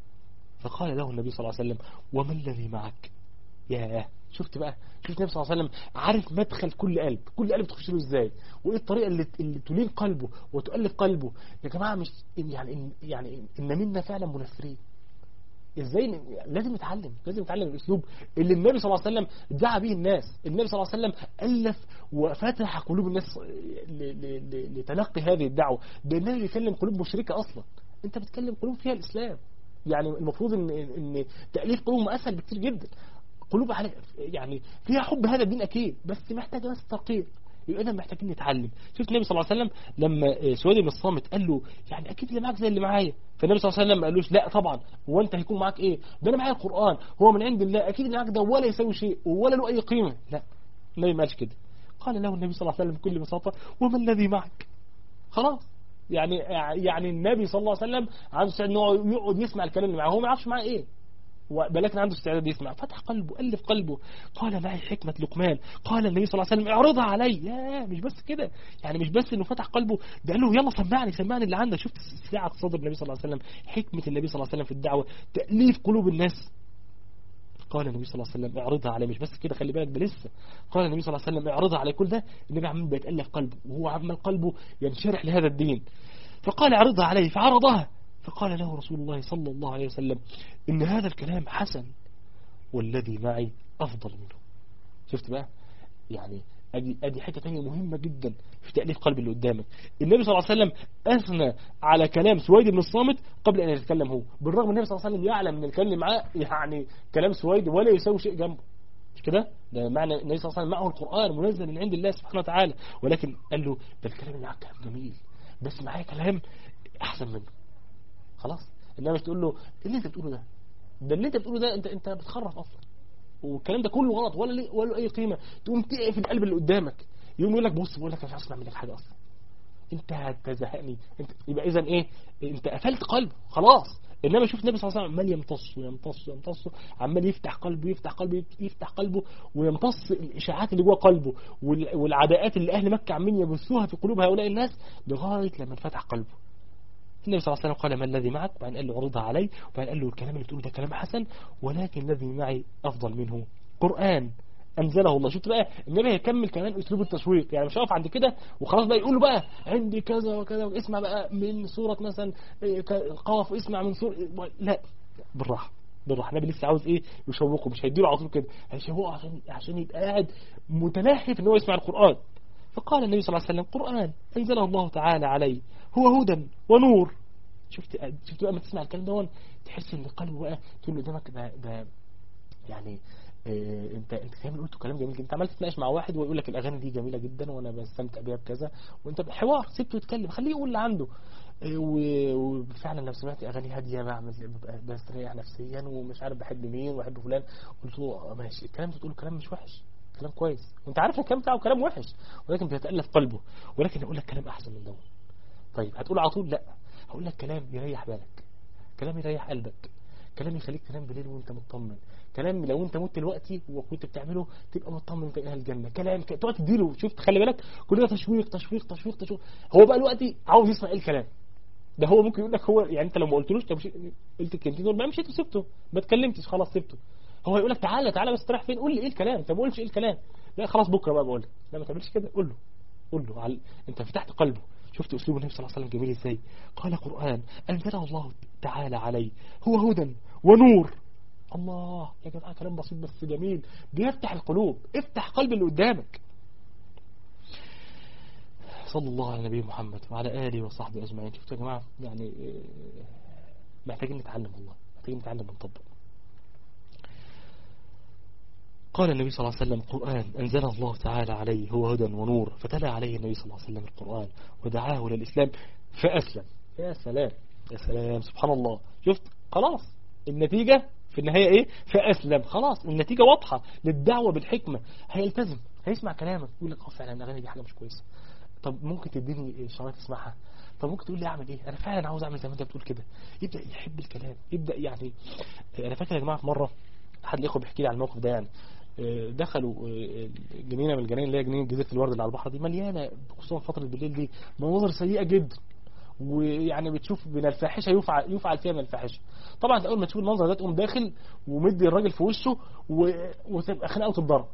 فقال له النبي صلى الله عليه وسلم وما الذي معك ياه شفت بقى شفت النبي صلى الله عليه وسلم عارف مدخل كل قلب كل قلب تخش له ازاي وايه الطريقه اللي اللي تلين قلبه وتؤلف قلبه يا جماعه مش يعني يعني ان منا فعلا منفرين ازاي ن- لازم نتعلم لازم نتعلم الاسلوب اللي النبي صلى الله عليه وسلم دعا به الناس النبي صلى الله عليه وسلم الف وفتح قلوب الناس ل- ل- ل- لتلقي هذه الدعوه ده النبي بيكلم قلوب مشركه اصلا انت بتكلم قلوب فيها الاسلام يعني المفروض ان ان تاليف قلوبهم اسهل بكتير جدا قلوب على يعني فيها حب هذا الدين اكيد بس محتاجه بس ترقيق يبقى اذا محتاجين نتعلم شفت النبي صلى الله عليه وسلم لما سويد بن الصامت قال له يعني اكيد اللي معاك زي اللي معايا فالنبي صلى الله عليه وسلم ما قالوش لا طبعا هو انت هيكون معاك ايه ده انا معايا القران هو من عند الله اكيد اللي معاك ده ولا يساوي شيء ولا له اي قيمه لا النبي ما قالش كده قال له النبي صلى الله عليه وسلم بكل بساطه وما الذي معك خلاص يعني يعني النبي صلى الله عليه وسلم عنده استعداد ان هو يقعد يسمع الكلام اللي معاه هو ما يعرفش معاه ايه ولكن عنده استعداد يسمع فتح قلبه ألف قلبه قال معي حكمة لقمان قال النبي صلى الله عليه وسلم اعرضها علي يا مش بس كده يعني مش بس انه فتح قلبه ده قال له يلا سمعني سمعني اللي عندك شفت سعة صدر النبي صلى الله عليه وسلم حكمة النبي صلى الله عليه وسلم في الدعوة تأليف قلوب الناس قال النبي صلى الله عليه وسلم اعرضها علي مش بس كده خلي بالك ده لسه قال النبي صلى الله عليه وسلم اعرضها علي كل ده النبي عمال بيتألف قلبه وهو عمال قلبه ينشرح لهذا الدين فقال اعرضها علي فعرضها فقال له رسول الله صلى الله عليه وسلم إن هذا الكلام حسن والذي معي أفضل منه شفت بقى يعني أدي, أدي حتة تانية مهمة جدا في تأليف قلب اللي قدامك النبي صلى الله عليه وسلم أثنى على كلام سويد بن الصامت قبل أن يتكلم هو بالرغم النبي صلى الله عليه وسلم يعلم أن الكلام اللي معاه يعني كلام سويد ولا يساوي شيء جنبه مش كده ده معنى النبي صلى الله عليه وسلم معه القرآن منزل من عند الله سبحانه وتعالى ولكن قال له ده الكلام اللي معاك كلام جميل بس معايا كلام أحسن منه خلاص انما مش تقول له ايه اللي انت بتقوله ده ده اللي انت بتقوله ده انت انت بتخرف اصلا والكلام ده كله غلط ولا ليه ولا له اي قيمه تقوم تقف القلب اللي قدامك يقوم يقول لك بص بقول لك انا مش عايز اسمع منك حاجه اصلا انت هتزهقني انت يبقى اذا ايه انت قفلت قلبه خلاص انما شوف النبي صلى الله عليه وسلم عمال يمتص ويمتص ويمتص عمال يفتح قلبه يفتح قلبه يفتح قلبه ويمتص الاشاعات اللي جوه قلبه وال- والعداءات اللي اهل مكه عمالين يبثوها في قلوب هؤلاء الناس لغايه لما انفتح قلبه النبي صلى الله عليه وسلم قال ما الذي معك وبعدين قال له عرضها علي وبعدين قال له الكلام اللي بتقوله ده كلام حسن ولكن الذي معي أفضل منه قرآن أنزله الله شفت بقى النبي هيكمل كمان أسلوب التشويق يعني مش هيقف عند كده وخلاص بقى يقول له بقى عندي كذا وكذا اسمع بقى من سورة مثلا إيه، ك- قاف اسمع من سورة لا بالراحة بالراحة النبي لسه عاوز ايه يشوقه مش هيديله على طول كده هيشوقه عشان عشان يبقى قاعد متلهف ان هو يسمع القرآن فقال النبي صلى الله عليه وسلم قرآن أنزله الله تعالى علي هو هدى ونور شفت شفت بقى لما تسمع الكلام ده تحس ان قلبه بقى تقول له قدامك ده ده يعني إيه انت انت كمان قلت كلام جميل جدا انت عمال تتناقش مع واحد ويقول لك الاغاني دي جميله جدا وانا بستمتع بيها بكذا وانت حوار سبته يتكلم خليه يقول اللي عنده إيه وفعلا لو سمعت اغاني هاديه بعمل ببقى بستريح نفسيا ومش عارف بحب مين وبحب فلان قلت له ماشي الكلام اللي بتقوله كلام مش وحش كلام كويس وانت عارف الكلام بتاعه كلام وحش ولكن بيتالف قلبه ولكن اقول لك كلام احسن من ده طيب هتقول على طول لا هقول لك كلام يريح بالك كلام يريح قلبك كلام يخليك تنام بالليل وانت مطمن كلام لو انت مت دلوقتي وكنت بتعمله تبقى مطمن في اهل الجنه كلام ك... تقعد تديله شفت خلي بالك كل ده تشويق تشويق تشويق تشويق هو بقى دلوقتي عاوز يسمع ايه الكلام ده هو ممكن يقول لك هو يعني انت لو ما قلتلوش طب قلت الكلمتين دول ما مشيت وسبته ما اتكلمتش خلاص سبته هو يقول لك تعالى تعالى بس رايح فين قول لي ايه الكلام انت ما قلتش ايه الكلام لا خلاص بكره بقى بقول لك لا ما تعملش كده قول له قول له على... انت فتحت قلبه شفت اسلوب النبي صلى الله عليه وسلم جميل ازاي قال قرآن انزله الله تعالى عليه هو هدى ونور الله يا جماعه كلام بسيط بس جميل بيفتح القلوب افتح قلب اللي قدامك صلى الله على نبي محمد وعلى آله وصحبه أجمعين شفتوا يا جماعة يعني محتاجين نتعلم والله محتاجين نتعلم ونطبق قال النبي صلى الله عليه وسلم القرآن أنزل الله تعالى عليه هو هدى ونور فتلا عليه النبي صلى الله عليه وسلم القرآن ودعاه للإسلام فأسلم يا سلام يا سلام سبحان الله شفت خلاص النتيجة في النهاية ايه فأسلم خلاص النتيجة واضحة للدعوة بالحكمة هيلتزم هيسمع كلامك يقول لك اه فعلا الأغاني دي حاجة مش كويسة طب ممكن تديني شرايط اسمعها طب ممكن تقول لي اعمل ايه انا فعلا عاوز اعمل زي ما انت بتقول كده يبدا يحب الكلام يبدا يعني انا فاكر يا جماعه في مره احد الاخوه بيحكي لي على الموقف ده يعني دخلوا جنينه من الجناين اللي هي جنينه جزيره الورد اللي على البحر دي مليانه خصوصا فتره بالليل دي مناظر سيئه جدا ويعني بتشوف من الفاحشه يفعل يفعل فيها من الفاحشه طبعا اول ما تشوف المنظر ده تقوم داخل ومدي الراجل في وشه وتبقى خناقه وتتضرب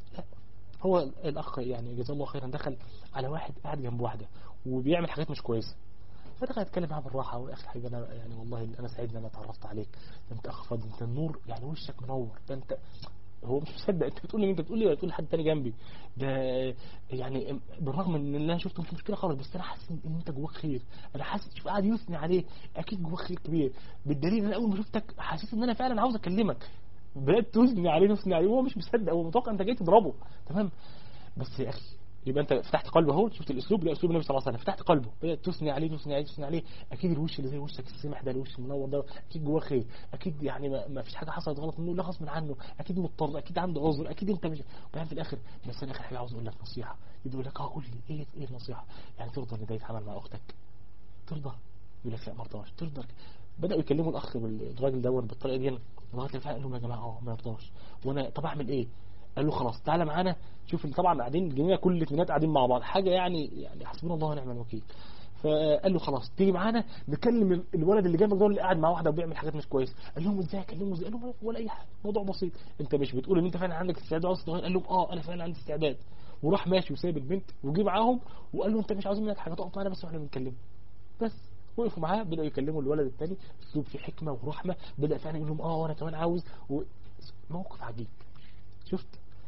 هو الاخ يعني جزاه الله خيرا دخل على واحد قاعد جنب واحده وبيعمل حاجات مش كويسه فدخل يتكلم معاه بالراحه ويا اخي الحبيب انا يعني والله انا سعيد ان انا اتعرفت عليك ده انت اخ فاضل انت النور يعني وشك منور ده انت هو مش مصدق انت بتقول لي انت بتقول لي ولا بتقول لحد تاني جنبي ده يعني بالرغم ان اللي انا شفته مش مشكله خالص بس انا حاسس ان انت جواك خير انا حاسس شوف قاعد يثني عليه اكيد جواك خير كبير بالدليل ان انا اول ما شفتك حسيت ان انا فعلا عاوز اكلمك بدات تثني عليه تثني عليه وهو مش مصدق هو متوقع انت جاي تضربه تمام بس يا اخي يبقى انت فتحت قلبه اهو شفت الاسلوب ده اسلوب النبي صلى الله عليه وسلم فتحت قلبه بدات تثني عليه تثني عليه تثني عليه اكيد الوش اللي زي وشك السمح ده الوش المنور ده اكيد جواه خير اكيد يعني ما, ما فيش حاجه حصلت غلط منه لا غصب عنه اكيد مضطر اكيد عنده عذر اكيد انت مش وبعدين في الاخر بس انا اخر حاجه عاوز اقول لك نصيحه يقول لك اه قول لي ايه ايه النصيحه يعني ترضى ان ده يتعامل مع اختك ترضى يقول لك لا ما رضاش ترضى بداوا يكلموا الاخ الراجل دون بالطريقه دي لغايه ما قال لهم يا جماعه اه ما يرضاش وانا طب اعمل ايه قال له خلاص تعالى معانا شوف طبعا قاعدين الجميع كل الاثنينات قاعدين مع بعض حاجه يعني يعني حسبنا الله ونعم الوكيل فقال له خلاص تيجي معانا نكلم الولد اللي جنبك ده اللي قاعد مع واحده وبيعمل حاجات مش كويسه قال لهم ازاي اكلمه ازاي قال لهم ولا اي حاجه موضوع بسيط انت مش بتقول ان انت فعلا عندك استعداد عاوز تغير قال لهم اه انا فعلا عندي استعداد وراح ماشي وسايب البنت وجي معاهم وقال له انت مش عاوزين منك حاجه تقف معانا بس واحنا بنتكلم بس وقفوا معاه بدأوا يكلموا الولد الثاني اسلوب فيه حكمة ورحمة بدأ فعلا يقول لهم اه وانا كمان عاوز و... موقف عجيب شفت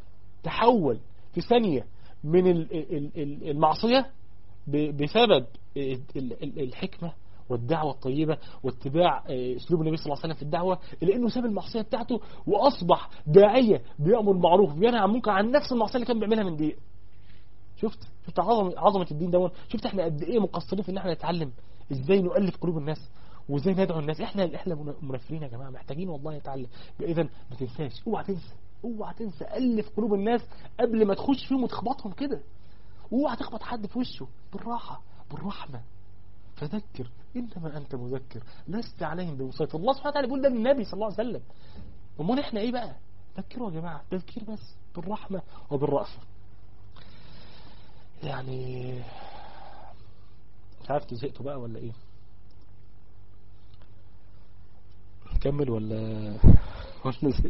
تحول في ثانية من المعصية بسبب الحكمة والدعوة الطيبة واتباع اسلوب النبي صلى الله عليه وسلم في الدعوة الى انه ساب المعصية بتاعته واصبح داعية بيأمر بالمعروف بينهى عن المنكر عن نفس المعصية اللي كان بيعملها من دقيقة شفت شفت عظمة, عظمة الدين دون شفت احنا قد ايه مقصرين في ان احنا نتعلم ازاي نؤلف قلوب الناس وازاي ندعو الناس احنا احنا منفرين يا جماعه محتاجين والله نتعلم اذا ما تنساش اوعى تنسى اوعى تنسى الف قلوب الناس قبل ما تخش فيهم وتخبطهم كده اوعى تخبط حد في وشه بالراحه بالرحمه فذكر انما انت مذكر لست عليهم بمسيطر الله سبحانه وتعالى بيقول ده النبي صلى الله عليه وسلم امال احنا ايه بقى ذكروا يا جماعه تذكير بس بالرحمه وبالرأفه يعني مش عارف زهقتوا بقى ولا ايه نكمل ولا ولا زهقت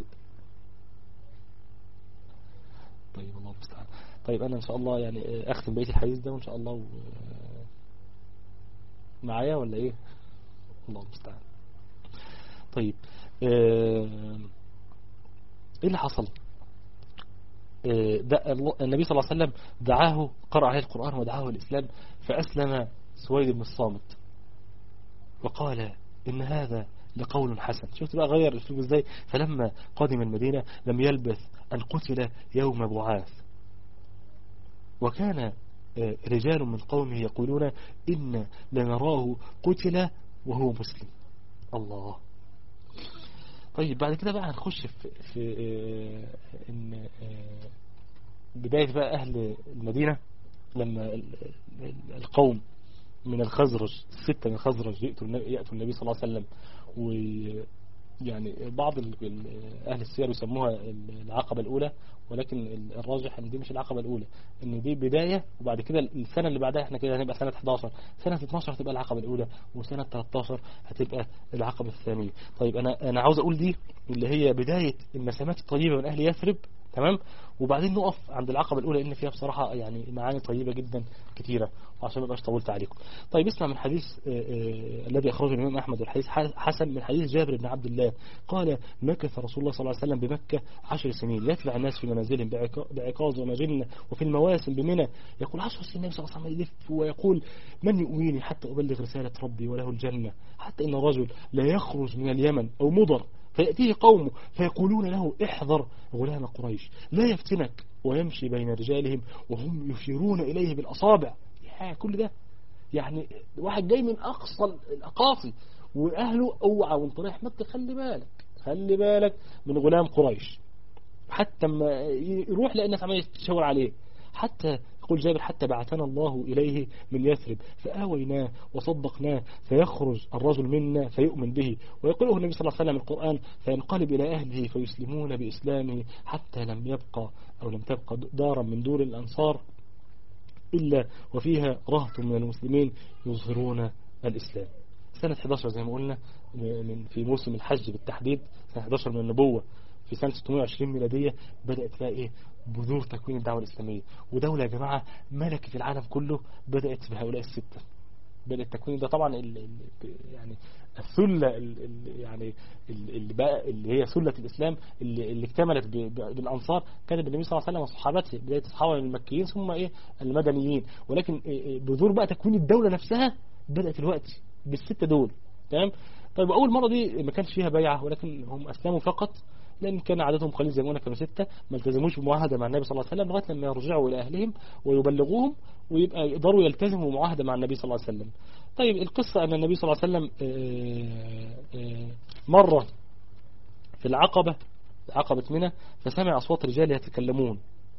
طيب الله المستعان طيب انا ان شاء الله يعني اختم بقيه الحديث ده وان شاء الله و... معايا ولا ايه الله المستعان طيب ايه اللي حصل ده النبي صلى الله عليه وسلم دعاه قرأ عليه القرآن ودعاه الإسلام فأسلم سويد بن الصامت وقال إن هذا لقول حسن شفت بقى غير الاسلوب ازاي فلما قدم المدينة لم يلبث أن قتل يوم بعاث وكان آه، رجال من قومه يقولون إن لنراه قتل وهو مسلم الله طيب بعد كده بقى هنخش في, في آه، ان آه، بداية بقى أهل المدينة لما ال- ال- القوم من الخزرج الستة من الخزرج يأتوا النبي, يأتوا النبي صلى الله عليه وسلم ويعني بعض ال- ال- أهل السير يسموها ال- العقبة الأولى ولكن ال- الراجح ان دي مش العقبة الأولى ان دي بداية وبعد كده السنة اللي بعدها احنا كده هنبقى سنة 11 سنة 12 هتبقى العقبة الأولى وسنة 13 هتبقى العقبة الثانية طيب أنا أنا عاوز أقول دي اللي هي بداية المسامات الطيبة من أهل يثرب تمام وبعدين نقف عند العقبة الأولى إن فيها بصراحة يعني معاني طيبة جدا كتيرة وعشان ما بقاش طولت عليكم طيب اسمع من حديث آه، آه، الذي أخرجه الإمام أحمد والحديث ح- حسن من حديث جابر بن عبد الله قال مكث رسول الله صلى الله عليه وسلم بمكة عشر سنين يتبع الناس في منازلهم بعكا- بعكاظ ومجنة وفي المواسم بمنى يقول عشر سنين النبي صلى الله عليه وسلم يلف ويقول من يؤويني حتى أبلغ رسالة ربي وله الجنة حتى إن الرجل لا يخرج من اليمن أو مضر فيأتيه قومه فيقولون له احذر غلام قريش لا يفتنك ويمشي بين رجالهم وهم يشيرون إليه بالأصابع يا كل ده يعني واحد جاي من أقصى الأقاصي وأهله أوعى وانت رايح مكة خلي بالك خلي بالك من غلام قريش حتى ما يروح لأن الناس عمالة تشاور عليه حتى يقول جابر حتى بعثنا الله إليه من يثرب فآويناه وصدقناه فيخرج الرجل منا فيؤمن به ويقوله النبي صلى الله عليه وسلم القرآن فينقلب إلى أهله فيسلمون بإسلامه حتى لم يبقى أو لم تبقى دارا من دور الأنصار إلا وفيها رهط من المسلمين يظهرون الإسلام سنة 11 زي ما قلنا من في موسم الحج بالتحديد سنة 11 من النبوة في سنة 620 ميلادية بدأت بقى إيه بذور تكوين الدعوة الإسلامية ودولة يا جماعة ملكة العالم كله بدأت بهؤلاء الستة بدأ التكوين ده طبعا ال ال يعني الثلة ال ال يعني اللي بقى اللي هي ثلة الإسلام اللي, اللي اكتملت ب- ب- بالأنصار كانت بالنبي صلى الله عليه وسلم وصحابته بداية الصحابة المكيين ثم إيه المدنيين ولكن إيه إيه بذور بقى تكوين الدولة نفسها بدأت الوقت بالستة دول تمام طيب أول مرة دي ما كانش فيها بيعة ولكن هم أسلموا فقط لأن كان عددهم قليل زي ما قلنا كانوا ستة ما التزموش بمعاهدة مع النبي صلى الله عليه وسلم لغاية لما يرجعوا إلى أهلهم ويبلغوهم ويبقى يقدروا يلتزموا معاهدة مع النبي صلى الله عليه وسلم طيب القصة أن النبي صلى الله عليه وسلم آه، آه، مرة في العقبة عقبة منى فسمع أصوات رجال يتكلمون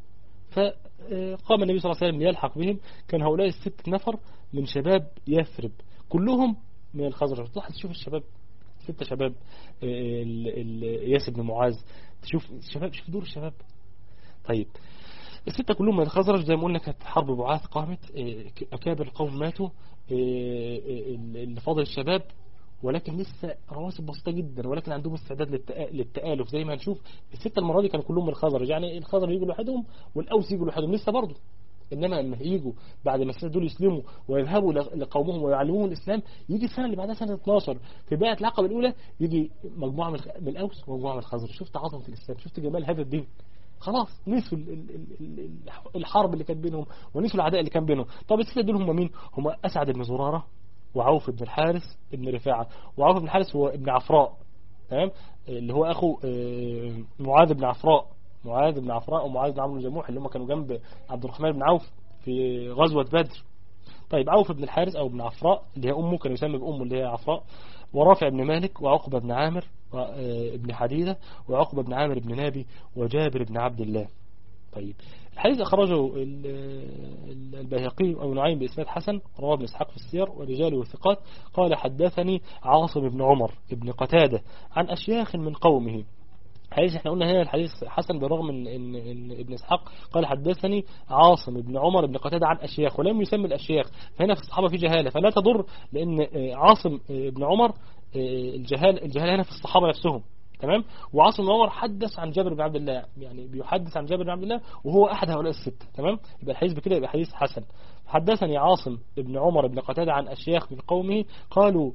فقام النبي صلى الله عليه وسلم ليلحق بهم كان هؤلاء الست نفر من شباب يثرب كلهم من الخزرج تلاحظ تشوف الشباب ستة شباب آه، ال- ال- ياس بن معاذ تشوف شباب شوف دور الشباب طيب الستة كلهم من الخزرج زي ما قلنا كانت حرب بعاث قامت آه، أكابر القوم ماتوا آه، آه، اللي فاضل الشباب ولكن لسه رواسب بسيطة جدا ولكن عندهم استعداد للتآ- للتآلف زي ما هنشوف الستة المرة دي كانوا كلهم من الخزرج يعني الخزرج يجوا لوحدهم والأوس يجوا لوحدهم لسه برضه إنما لما يجوا بعد ما الستة دول يسلموا ويذهبوا ل- لقومهم ويعلموهم الإسلام يجي السنة اللي بعدها سنة 12 في بيعة العقبة الأولى يجي مجموعة من الخ- من الأوس ومجموعة من الخزرج شفت عظمة الإسلام شفت جمال هذا الدين خلاص نسوا ال- ال- ال- ال- الحرب اللي كانت بينهم ونسوا العداء اللي كان بينهم طب الستة دول هم مين هم أسعد بن زرارة وعوف بن الحارث بن رفاعة وعوف بن الحارث هو ابن عفراء تمام اللي هو أخو آه، معاذ بن عفراء معاذ بن عفراء ومعاذ بن عمرو بن جموح اللي هم كانوا جنب عبد الرحمن بن عوف في غزوة بدر طيب عوف بن الحارث أو بن عفراء اللي هي أمه كان يسمى بأمه اللي هي عفراء ورافع بن مالك وعقبة بن عامر وابن حديدة وعقبة بن عامر بن نابي وجابر بن عبد الله طيب الحديث أخرجه ال- ال- البيهقي أو نعيم بإسناد حسن رواه ابن إسحاق في السير ورجاله الثقات قال حدثني عاصم بن عمر بن قتادة عن أشياخ من قومه حديث احنا قلنا هنا الحديث حسن بالرغم ان, إن, إن ابن اسحاق قال حدثني عاصم بن عمر بن قتادة عن اشياخ ولم يسمي الاشياخ فهنا في الصحابة في جهالة فلا تضر لان آه، عاصم آه، بن عمر آه، الجهال الجهالة هنا في الصحابة نفسهم تمام وعاصم بن عمر حدث عن جابر بن عبد الله يعني بيحدث عن جابر بن عبد الله وهو احد هؤلاء الستة تمام يبقى الحديث بكده يبقى حديث حسن حدثني عاصم بن عمر بن قتادة عن اشياخ من قومه قالوا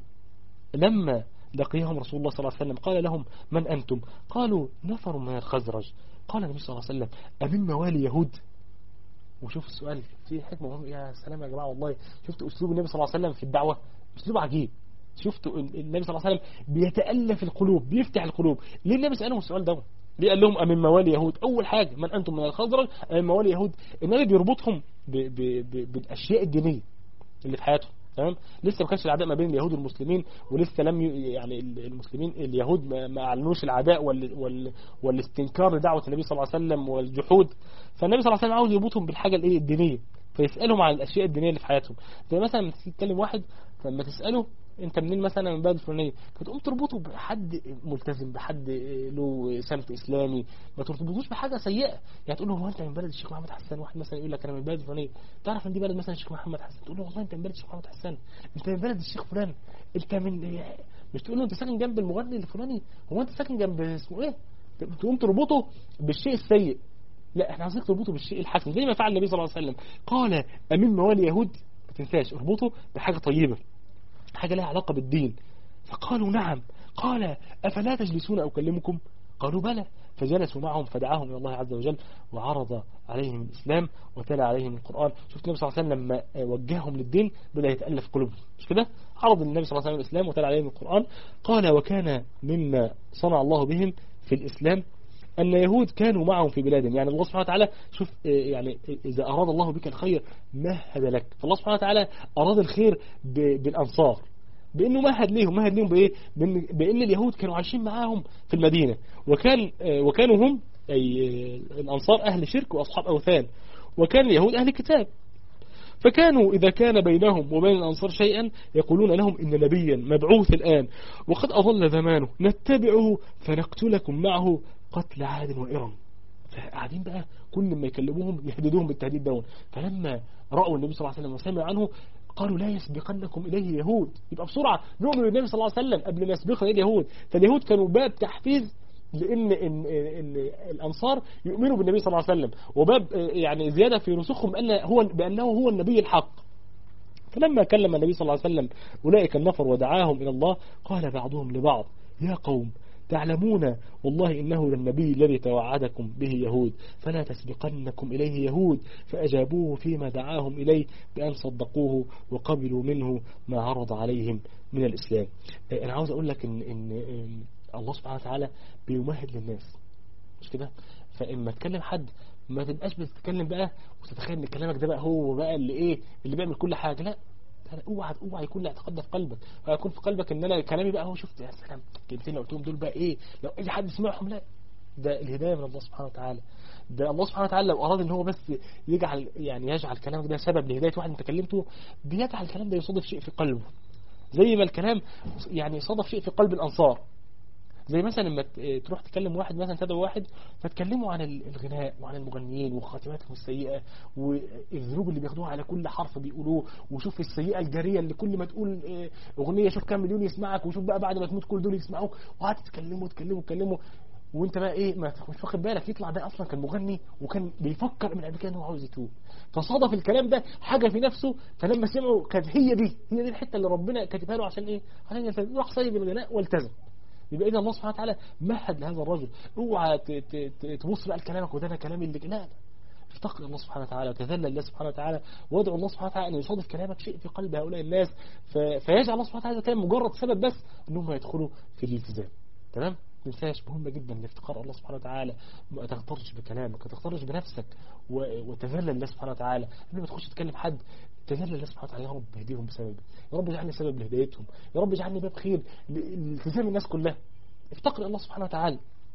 لما لقيهم رسول الله صلى الله عليه وسلم قال لهم من أنتم قالوا نفر من الخزرج قال النبي صلى الله عليه وسلم أمن موالي يهود وشوف السؤال في حكمة مهمة يا سلام يا جماعة والله شفت أسلوب النبي صلى الله عليه وسلم في الدعوة أسلوب عجيب شفتوا النبي صلى الله عليه وسلم بيتألف القلوب بيفتح القلوب ليه النبي سألهم السؤال ده ليه قال لهم أمن موالي يهود أول حاجة من أنتم من الخزرج أمن موالي يهود النبي بيربطهم ب ب ب بالأشياء الدينية اللي في حياتهم تمام لسه ما كانش العداء ما بين اليهود والمسلمين ولسه لم ي... يعني المسلمين اليهود ما, ما اعلنوش العداء وال... وال... والاستنكار لدعوه النبي صلى الله عليه وسلم والجحود فالنبي صلى الله عليه وسلم عاوز يربطهم بالحاجه الايه الدينيه فيسالهم عن الاشياء الدينيه اللي في حياتهم زي مثلا لما تتكلم واحد لما تساله انت منين مثلا من البلد الفلانيه فتقوم تربطه بحد ملتزم بحد له سمت اسلامي ما تربطوش بحاجه سيئه يعني تقول له هو انت من بلد الشيخ محمد حسان واحد مثلا يقول لك انا من البلد الفلانيه تعرف ان دي بلد مثلا الشيخ محمد حسان تقول له والله انت من بلد الشيخ محمد حسان انت من بلد الشيخ فلان انت من مش تقول له انت ساكن جنب المغني الفلاني هو انت ساكن جنب اسمه ايه تقوم تربطه بالشيء السيء لا احنا عايزين تربطه بالشيء الحسن زي ما فعل النبي صلى الله عليه وسلم قال امين موالي يهود ما تنساش اربطه بحاجه طيبه حاجة لها علاقة بالدين فقالوا نعم قال أفلا تجلسون أكلمكم قالوا بلى فجلسوا معهم فدعاهم إلى الله عز وجل وعرض عليهم الإسلام وتلا عليهم القرآن شفت النبي صلى الله عليه وسلم لما وجههم للدين بدأ يتألف قلوبهم مش كده عرض النبي صلى الله عليه وسلم الإسلام وتلا عليهم القرآن قال وكان مما صنع الله بهم في الإسلام أن يهود كانوا معهم في بلادهم يعني الله سبحانه وتعالى شوف يعني إذا أراد الله بك الخير مهد لك فالله سبحانه وتعالى أراد الخير بالأنصار بأنه مهد ليهم مهد ليهم بإيه بأن, بأن اليهود كانوا عايشين معاهم في المدينة وكان وكانوا هم أي الأنصار أهل شرك وأصحاب أوثان وكان اليهود أهل كتاب فكانوا إذا كان بينهم وبين الأنصار شيئا يقولون لهم إن نبيا مبعوث الآن وقد أضل زمانه نتبعه فنقتلكم معه قتل عاد وإرم فقاعدين بقى كل ما يكلموهم يهددوهم بالتهديد دون فلما رأوا النبي صلى الله عليه وسلم وسمعوا عنه قالوا لا يسبقنكم إليه يهود يبقى بسرعة نؤمن بالنبي صلى الله عليه وسلم قبل ما يسبقنا إليه يهود فاليهود كانوا باب تحفيز لأن إن إن الأنصار يؤمنوا بالنبي صلى الله عليه وسلم وباب يعني زيادة في رسوخهم بأن هو بأنه هو النبي الحق فلما كلم النبي صلى الله عليه وسلم أولئك النفر ودعاهم إلى الله قال بعضهم لبعض يا قوم تعلمون والله إنه للنبي الذي توعدكم به يهود فلا تسبقنكم إليه يهود فأجابوه فيما دعاهم إليه بأن صدقوه وقبلوا منه ما عرض عليهم من الإسلام أنا عاوز أقول لك إن, إن, إن الله سبحانه وتعالى بيمهد للناس مش كده فإما تكلم حد ما تبقاش بتتكلم بقى وتتخيل ان كلامك ده بقى هو بقى اللي ايه اللي بيعمل كل حاجة لا اوعى اوعى يكون الاعتقاد ده في قلبك ويكون في قلبك ان انا كلامي بقى هو شفت يا سلام الكلمتين اللي قلتهم دول بقى ايه لو اي حد سمعهم لا ده الهدايه من الله سبحانه وتعالى ده الله سبحانه وتعالى لو اراد ان هو بس يجعل يعني يجعل كلامك ده سبب لهدايه واحد انت كلمته بيجعل الكلام ده يصادف شيء في قلبه زي ما الكلام يعني صادف شيء في قلب الانصار زي مثلا لما تروح تكلم واحد مثلا تدعو واحد فتكلموا عن الغناء وعن المغنيين وخاتماتهم السيئة والذنوب اللي بياخدوها على كل حرف بيقولوه وشوف السيئة الجارية اللي كل ما تقول اغنية شوف كام مليون يسمعك وشوف بقى بعد ما تموت كل دول يسمعوك وقعدت تتكلموا تكلموا تكلموا وانت بقى ايه ما مش واخد بالك يطلع ده اصلا كان مغني وكان بيفكر من قبل كده ان هو عاوز يتوب فصادف الكلام ده حاجه في نفسه فلما سمعوا كانت هي دي هي دي الحته اللي ربنا كاتبها له عشان ايه عشان يلتزم راح سايب الغناء والتزم يبقى اذا الله سبحانه وتعالى مهد لهذا الرجل اوعى تبص بقى لكلامك وده انا كلامي اللي لا افتقر الله سبحانه وتعالى وتذلل الله سبحانه وتعالى وادعو الله سبحانه وتعالى ان يصادف كلامك شيء في قلب هؤلاء الناس فيجعل الله سبحانه وتعالى الكلام مجرد سبب بس انهم يدخلوا في الالتزام تمام ما تنساش مهمة جدا لافتقار الله سبحانه وتعالى ما تغترش بكلامك ما تغترش بنفسك وتذلل الله سبحانه وتعالى قبل ما تخش تكلم حد تذلل الله سبحانه وتعالى يا رب اهديهم بسببي يا رب اجعلني سبب لهدايتهم يا رب اجعلني باب خير لالتزام الناس كلها افتقر الله سبحانه وتعالى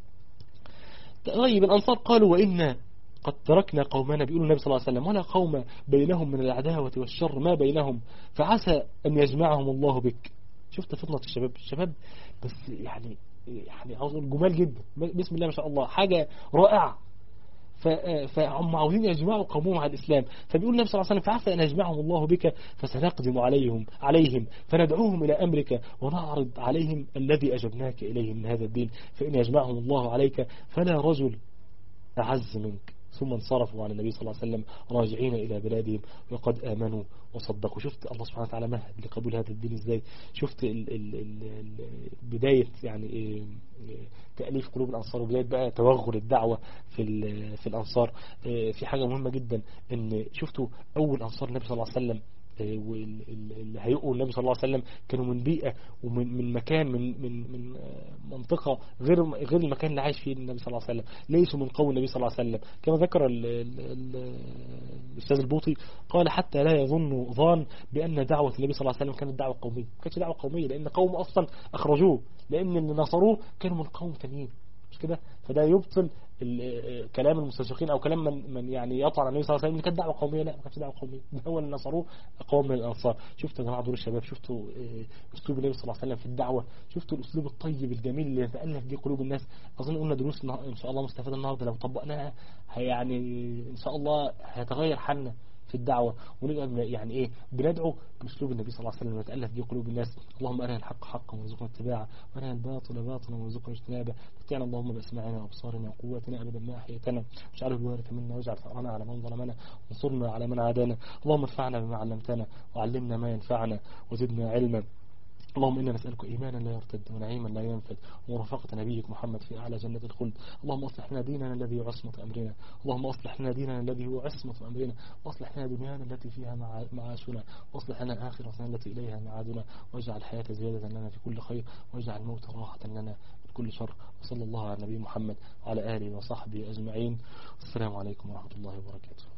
طيب الأنصار قالوا وإنا قد تركنا قومنا بيقول النبي صلى الله عليه وسلم ولا قوم بينهم من العداوة والشر ما بينهم فعسى أن يجمعهم الله بك شفت فطنة الشباب الشباب بس يعني يعني عاوز اقول جمال جدا بسم الله ما شاء الله حاجة رائعة فهم عاوزين يجمعوا قومهم على الإسلام فبيقول النبي صلى الله عليه وسلم فعسى أن يجمعهم الله بك فسنقدم عليهم عليهم فندعوهم إلى أمرك ونعرض عليهم الذي أجبناك إليه من هذا الدين فإن يجمعهم الله عليك فلا رجل أعز منك ثم انصرفوا عن النبي صلى الله عليه وسلم راجعين إلى بلادهم وقد آمنوا وصدقوا شفت الله سبحانه وتعالى مهد لقبول هذا الدين ازاي شفت ال ال ال بداية يعني تأليف قلوب الأنصار وبداية بقى توغل الدعوة في في الأنصار في حاجة مهمة جدا ان شفتوا أول أنصار النبي صلى الله عليه وسلم آه، واللي هيقوا النبي صلى الله عليه وسلم كانوا من بيئة ومن من مكان من من من آه، منطقة غير غير المكان اللي عايش فيه النبي صلى الله عليه وسلم ليسوا من قوم النبي صلى الله عليه وسلم كما ذكر ال- ال- ال- الأستاذ البوطي قال حتى لا يظن ظان بأن دعوة النبي صلى الله عليه وسلم كانت دعوة قومية ما كانتش دعوة قومية لأن قوم أصلا أخرجوه لأن اللي نصروه كانوا من قوم تانيين مش كده فده يبطل ال- كلام المستشرقين او كلام من, من يعني يطعن على النبي صلى الله عليه وسلم ان كانت دعوه قوميه لا ما كانتش دعوه قوميه ده هو اللي نصروه قوم من الانصار شفتوا يا جماعه دول الشباب شفتوا آه، اسلوب النبي صلى الله عليه وسلم في الدعوه شفتوا الاسلوب الطيب الجميل اللي يتالف به قلوب الناس اظن قلنا دروس النها- ان شاء الله مستفاده النهارده لو طبقناها هي يعني ان شاء الله هيتغير حالنا في الدعوة ونبقى بن- يعني ايه بندعو باسلوب النبي صلى الله عليه وسلم ونتالف به قلوب الناس اللهم ارنا الحق حقا وارزقنا اتباعه وارنا الباطل باطلا وارزقنا اجتنابه متعنا اللهم باسماعنا وابصارنا وقواتنا ابدا ما احييتنا واجعله الوارث منا واجعل ثارنا على من ظلمنا وانصرنا على من عادانا اللهم انفعنا بما علمتنا وعلمنا ما ينفعنا وزدنا علما اللهم إنا نسألك إيمانا لا يرتد ونعيما لا ينفد ومرافقة نبيك محمد في أعلى جنة الخلد اللهم أصلح لنا ديننا الذي هو عصمة أمرنا اللهم أصلح لنا ديننا الذي هو عصمة أمرنا وأصلح لنا دنيانا التي فيها مع- معاشنا وأصلح لنا آخرتنا التي إليها معادنا واجعل الحياة زيادة لنا في كل خير واجعل الموت راحة لنا من كل شر وصلى الله على نبي محمد وعلى آله وصحبه أجمعين والسلام عليكم ورحمة الله وبركاته